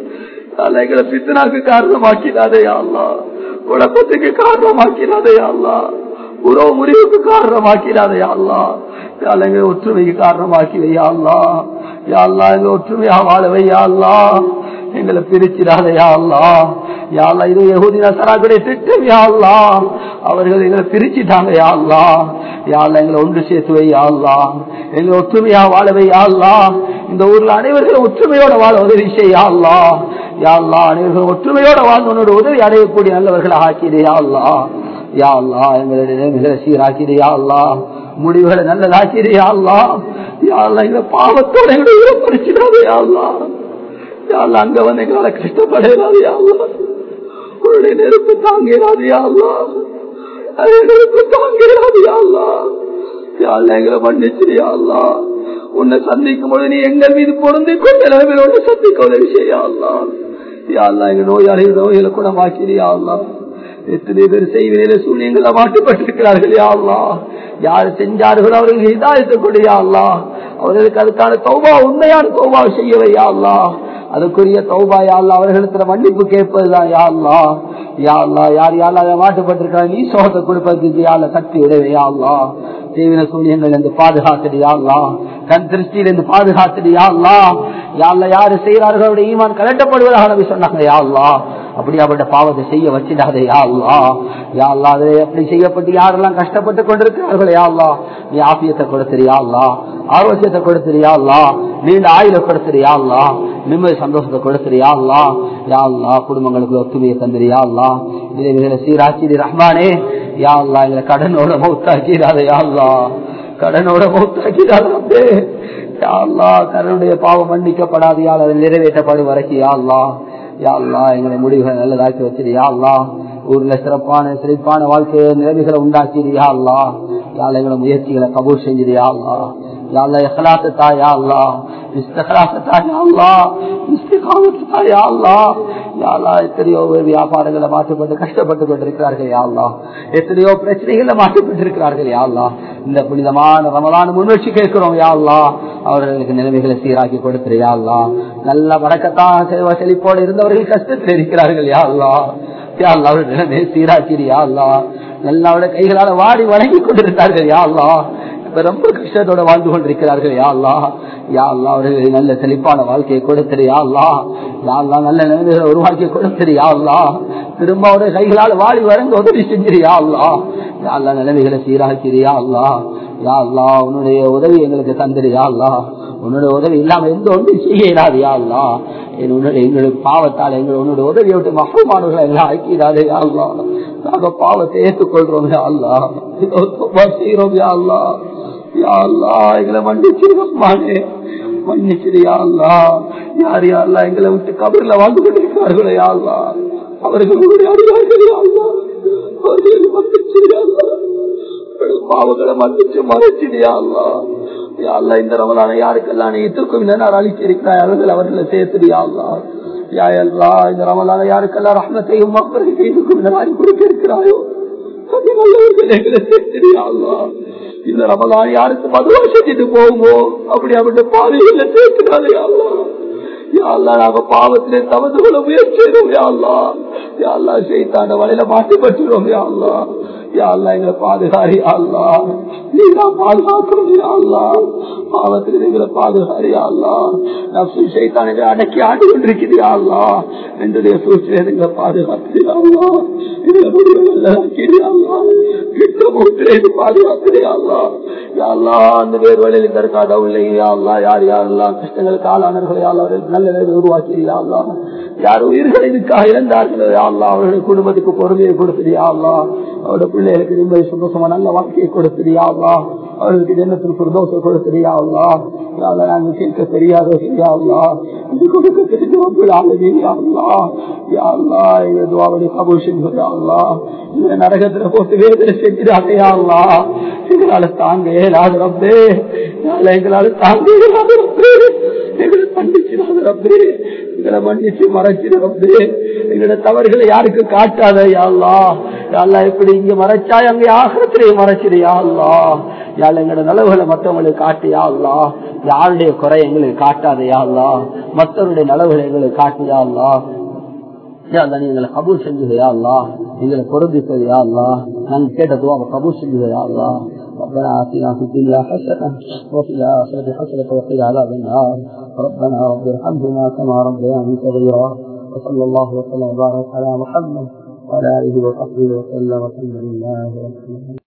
தலைகளை பித்தனாக்கு காரணமாக்கினாதே யாழ்லா குழப்பத்துக்கு காரணமாக்கினாதே யாழ்லா உறவு முறிவுக்கு காரணமாக்கிறாதே அல்லா எங்க ஒற்றுமைக்கு காரணமாக்கி வையாள்லா யாழ்லா எங்க ஒற்றுமையா வாழ வையாள்லா எங்களை பிரிச்சிடாத யா அல்லா யா அல்லா இது யகுதி நசராக்களுடைய திட்டம் யா அல்லா அவர்கள் எங்களை பிரிச்சுட்டாங்க யா அல்லா யா அல்லா எங்களை ஒன்று சேர்த்து வை யா அல்லா எங்களை ஒற்றுமையா வாழவை யா அல்லா இந்த ஊர்ல அனைவர்களும் ஒற்றுமையோட வாழ உதவி செய்யா அல்லா யா அல்லா அனைவர்களும் ஒற்றுமையோட வாழ்ந்து உன்னோட உதவி அடையக்கூடிய நல்லவர்களை ஆக்கிடு யா அல்லா யா அல்லா எங்களுடைய நிலைமைகளை சீராக்கிடு யா அல்லா முடிவுகளை நல்லதாக்கிடு யா அல்லா யா அல்லா இந்த பாவத்தோட எங்களை பறிச்சிடாது யா அல்லா யா அல்லா அங்க வந்து எங்களால கஷ்டப்படாது யா அல்லா உன்னுடைய நெருப்பு தாங்கிறாது யா அல்லா அது நெருப்பு தாங்கிறாது யா அல்லா யா அல்லா எங்களை மன்னிச்சிடு யா அல்லா உன்னை சந்திக்கும் பொழுது நீ எங்கள் மீது பொருந்தி கொண்ட நிலைமையில் உன்னை சந்திக்க உதவி செய்யா அல்லா யா அல்லா எங்க நோயாளிகள் நோய்களை குணமாக்கிறியா அல்லா எத்தனை பேர் செய்வதில சூழ்நிலை மாட்டுப்பட்டிருக்கிறார்கள் யா அல்லா யார் செஞ்சார்கள் அவர்களுக்கு இதாயத்தை கொடியா அல்லா அவர்களுக்கு அதுக்கான தௌபா உண்மையான தௌபா செய்யவை யா அல்லா அதுக்குரிய தௌபா யா அல்லா அவர்களிடத்துல மன்னிப்பு கேட்பதுதான் யா அல்லா யா அல்லா யார் யாரெல்லாம் மாட்டுப்பட்டிருக்காங்க நீ சோகத்தை கொடுப்பதற்கு யாழ சக்தி உடையவை யா அல்லா தீவிர சூரியங்கள் இருந்து பாதுகாத்துடியா அல்லா கண் திருஷ்டியிலிருந்து பாதுகாத்துடியா அல்லா யாழ்ல யாரு செய்யறார்கள் அவருடைய ஈமான் கலட்டப்படுவதாக நபி சொன்னாங்க யா அல்லா அப்படியாப்பட்ட பாவத்தை செய்ய வச்சிடாதே யா அல்லா யா அல்லா அதை அப்படி செய்யப்பட்டு யாரெல்லாம் கஷ்டப்பட்டு கொண்டிருக்கிறார்கள் யா அல்லா நீ ஆபியத்தை கொடுத்துறியா அல்லா ஆரோக்கியத்தை கொடுத்துறியா அல்லா நீண்ட ஆயுத கொடுத்துறியா அல்லா நிம்மதி சந்தோஷத்தை கொடுத்துறியா அல்லா யா அல்லா குடும்பங்களுக்கு ஒத்துமையை தந்துறியா அல்லா இதை சீராக்கி ரஹ்மானே யா அல்லா எங்களை கடனோட மௌத்தாக்கிறாத யா அல்லா கடனோட மௌத்தாக்கிறாதே யா அல்லா கடனுடைய பாவம் மன்னிக்கப்படாது யாழ் அதை நிறைவேற்றப்படும் வரைக்கும் யா அல்லா யா அல்லா எங்களை முடிவுகளை நல்லதாக்கி வச்சிரு யா அல்லா ஊர்ல சிறப்பான சிறப்பான வாழ்க்கை நிலைமைகளை உண்டாக்கிடு யா அல்லா யாழ் எங்களை முயற்சிகளை கபூர் செஞ்சிரு யா அல்லா யா அல்லா இஹ்லாத்து தா யா அல்லா இஸ்திக்லாத்து தா யா அல்லா இஸ்திகாமத்து தா யா அல்லா யா அல்லா எத்தனையோ பேர் வியாபாரங்களை மாற்றப்பட்டு கஷ்டப்பட்டு கொண்டிருக்கிறார்கள் யா அல்லா எத்தனையோ பிரச்சனைகளை மாற்றப்பட்டு இருக்கிறார்கள் யா அல்லா இந்த புனிதமான ரமலான முன்வச்சு கேட்கிறோம் யா அல்லா அவர்களுக்கு நிலைமைகளை சீராக்கி கொடுத்துரு யா அல்லா நல்ல வடக்கத்தான் செல்வ செழிப்போடு இருந்தவர்கள் கஷ்டத்தில் இருக்கிறார்கள் யா அல்லா யா அல்லா அவருடைய நிலைமையை சீராக்கிடு யா அல்லா நல்ல அவருடைய கைகளால வாடி வணங்கி கொண்டிருந்தார்கள் யா அல்லா இப்ப ரொம்ப கஷ்டத்தோட வாழ்ந்து கொண்டிருக்கிறார்கள் யா அல்லா யா அல்லா அவர்கள் நல்ல செழிப்பான வாழ்க்கையை கொடுத்துரு யா அல்லா யா அல்லா நல்ல நிலைமைகளை உருவாக்கி கொடுத்துரு யா அல்லா திரும்ப அவருடைய கைகளால் வாடி வழங்க உதவி செஞ்சிரு யா அல்லா யா அல்லா நிலைமைகளை சீராக்கிறியா யா அல்லா யா அல்லா உன்னுடைய உதவி எங்களுக்கு தந்துரு யா அல்லா உன்னுடைய உதவி இல்லாம எந்த ஒன்று செய்யலாது யா அல்லா உன்னுடைய எங்களுக்கு பாவத்தால் எங்கள் உன்னுடைய உதவியை விட்டு மகமானவர்களை எல்லாம் ஆக்கிறாரு யா அல்லா நாங்க பாவத்தை ஏற்றுக்கொள்றோம் யா அல்லா செய்யறோம் யா அல்லா யா அல்லா எங்களை மன்னிச்சிருக்கமானே மன்னிச்சிரு யா அல்லா யார் யாரெல்லாம் எங்களை விட்டு கபரில் வாழ்ந்து கொண்டிருக்கிறார்களோ யா அல்லா அவர்களுடைய அறிவார்கள் யா அல்லா அவர்களை மன்னிச்சிரு யா அல்லா பாவங்களை மன்னிச்சு மறைச்சிடியா அல்லா யா அல்லா இந்த ரமலான யாருக்கெல்லாம் நீ தூக்கம் நேரம் அழிச்சு இருக்கிறாய் அவர்கள் அவர்களை சேர்த்துடியா அல்லா யா அல்லா இந்த ரமலான யாருக்கெல்லாம் ரஹ்மத்தையும் மக்களுக்கு நேரம் கொடுக்க இருக்கிறாயோ அது நல்லவர்கள் எங்களை சேர்த்துடியா அல்லா இந்த ரமலான் யாருக்கு மதுவா செஞ்சுட்டு போகுமோ அப்படி அவருடைய பாதையில சேர்த்துடாதே அல்லா யாழ்லா நாங்க பாவத்திலே தவறு கொள்ள முயற்சிடும் யாழ்லா யாழ்லா செய்தாண்ட வலையில மாட்டிப்பட்டுறோம் யாழ்லா யாழ்லா எங்களை பாதுகாரி யாழ்லா நீதான் பாதுகாக்கணும் யாழ்லா பாவத்திலே எங்களை பாதுகாரி யாழ்லா நப்சு செய்தான் எங்களை அடக்கி ஆண்டு கொண்டிருக்கிறது யாழ்லா என்னுடைய சூழ்ச்சியை எங்களை பாதுகாத்து யாழ்லா எங்களை முடிவு நல்லதாக்கிடு யாழ்லா கிட்ட மூட்டிலே பாதுகாத்து யாழ்லா யாழ்லா அந்த வேறு வழியில் இந்த கடவுளை யாழ்லா யார் யாரெல்லாம் கஷ்டங்களுக்கு ஆளானவர்கள் யாழ்லா அவர்கள் நல்ல நிலையை உருவாக்கிறியா அல்லா யார் உயிர்களை இதுக்காக இழந்தார்களோ யாழ்லா அவர்களுடைய குடும்பத்துக்கு பொறுமையை கொடுத்துறியா அல்லா அவருடைய பிள்ளைகளுக்கு நிம்மதி சந்தோஷமா நல்ல வாழ்க்கையை கொடுத்துறியா அல்லா அவர்களுக்கு ஜன்னத்தில் குருதோசை கொடுத்துறியா அல்லா யாழ்லா நாங்கள் கேட்க தெரியாதோ சரியாவா இது கொடுக்க தெரிஞ்சவர்கள் ஆளுமையா அல்லா யாழ்லா எங்க துவாவுடைய கபூல் செஞ்சுறியா இந்த நரகத்துல போட்டு வேதனை செஞ்சிடாதையா அல்லா எங்களால தாங்க ஏழாது ரப்பே எங்களால தாங்க ஏழாது ரப்பே எங்களை மன்னிச்சிடாத ரப்பே எங்களை மன்னிச்சு மறைச்சிட ரப்பே எங்களோட தவறுகளை யாருக்கு காட்டாத யாழ்லா யாழ்லா எப்படி இங்க மறைச்சாய் அங்க ஆகத்திலே மறைச்சிடு யாழ்லா யாழ் எங்களோட நலவுகளை மற்றவங்களுக்கு காட்டியா அல்லா யாருடைய குறை எங்களுக்கு காட்டாத யாழ்லா மற்றவருடைய நலவுகளை எங்களுக்கு காட்டியா அல்லா எங்களை கபூல் செஞ்சுதையா அல்லா எங்களை பொருந்திப்பதையா அல்லா நாங்க கேட்டதும் அவ கபூல் செஞ்சுதையா அல்லா ربنا آتنا في الدنيا حسنة وفي الآخرة حسنة وقنا عذاب النار ربنا رب ارحمهما كما ربياني صغيرا وصلى الله وسلم وبارك على محمد وعلى آله وصحبه وسلم والحمد لله رب العالمين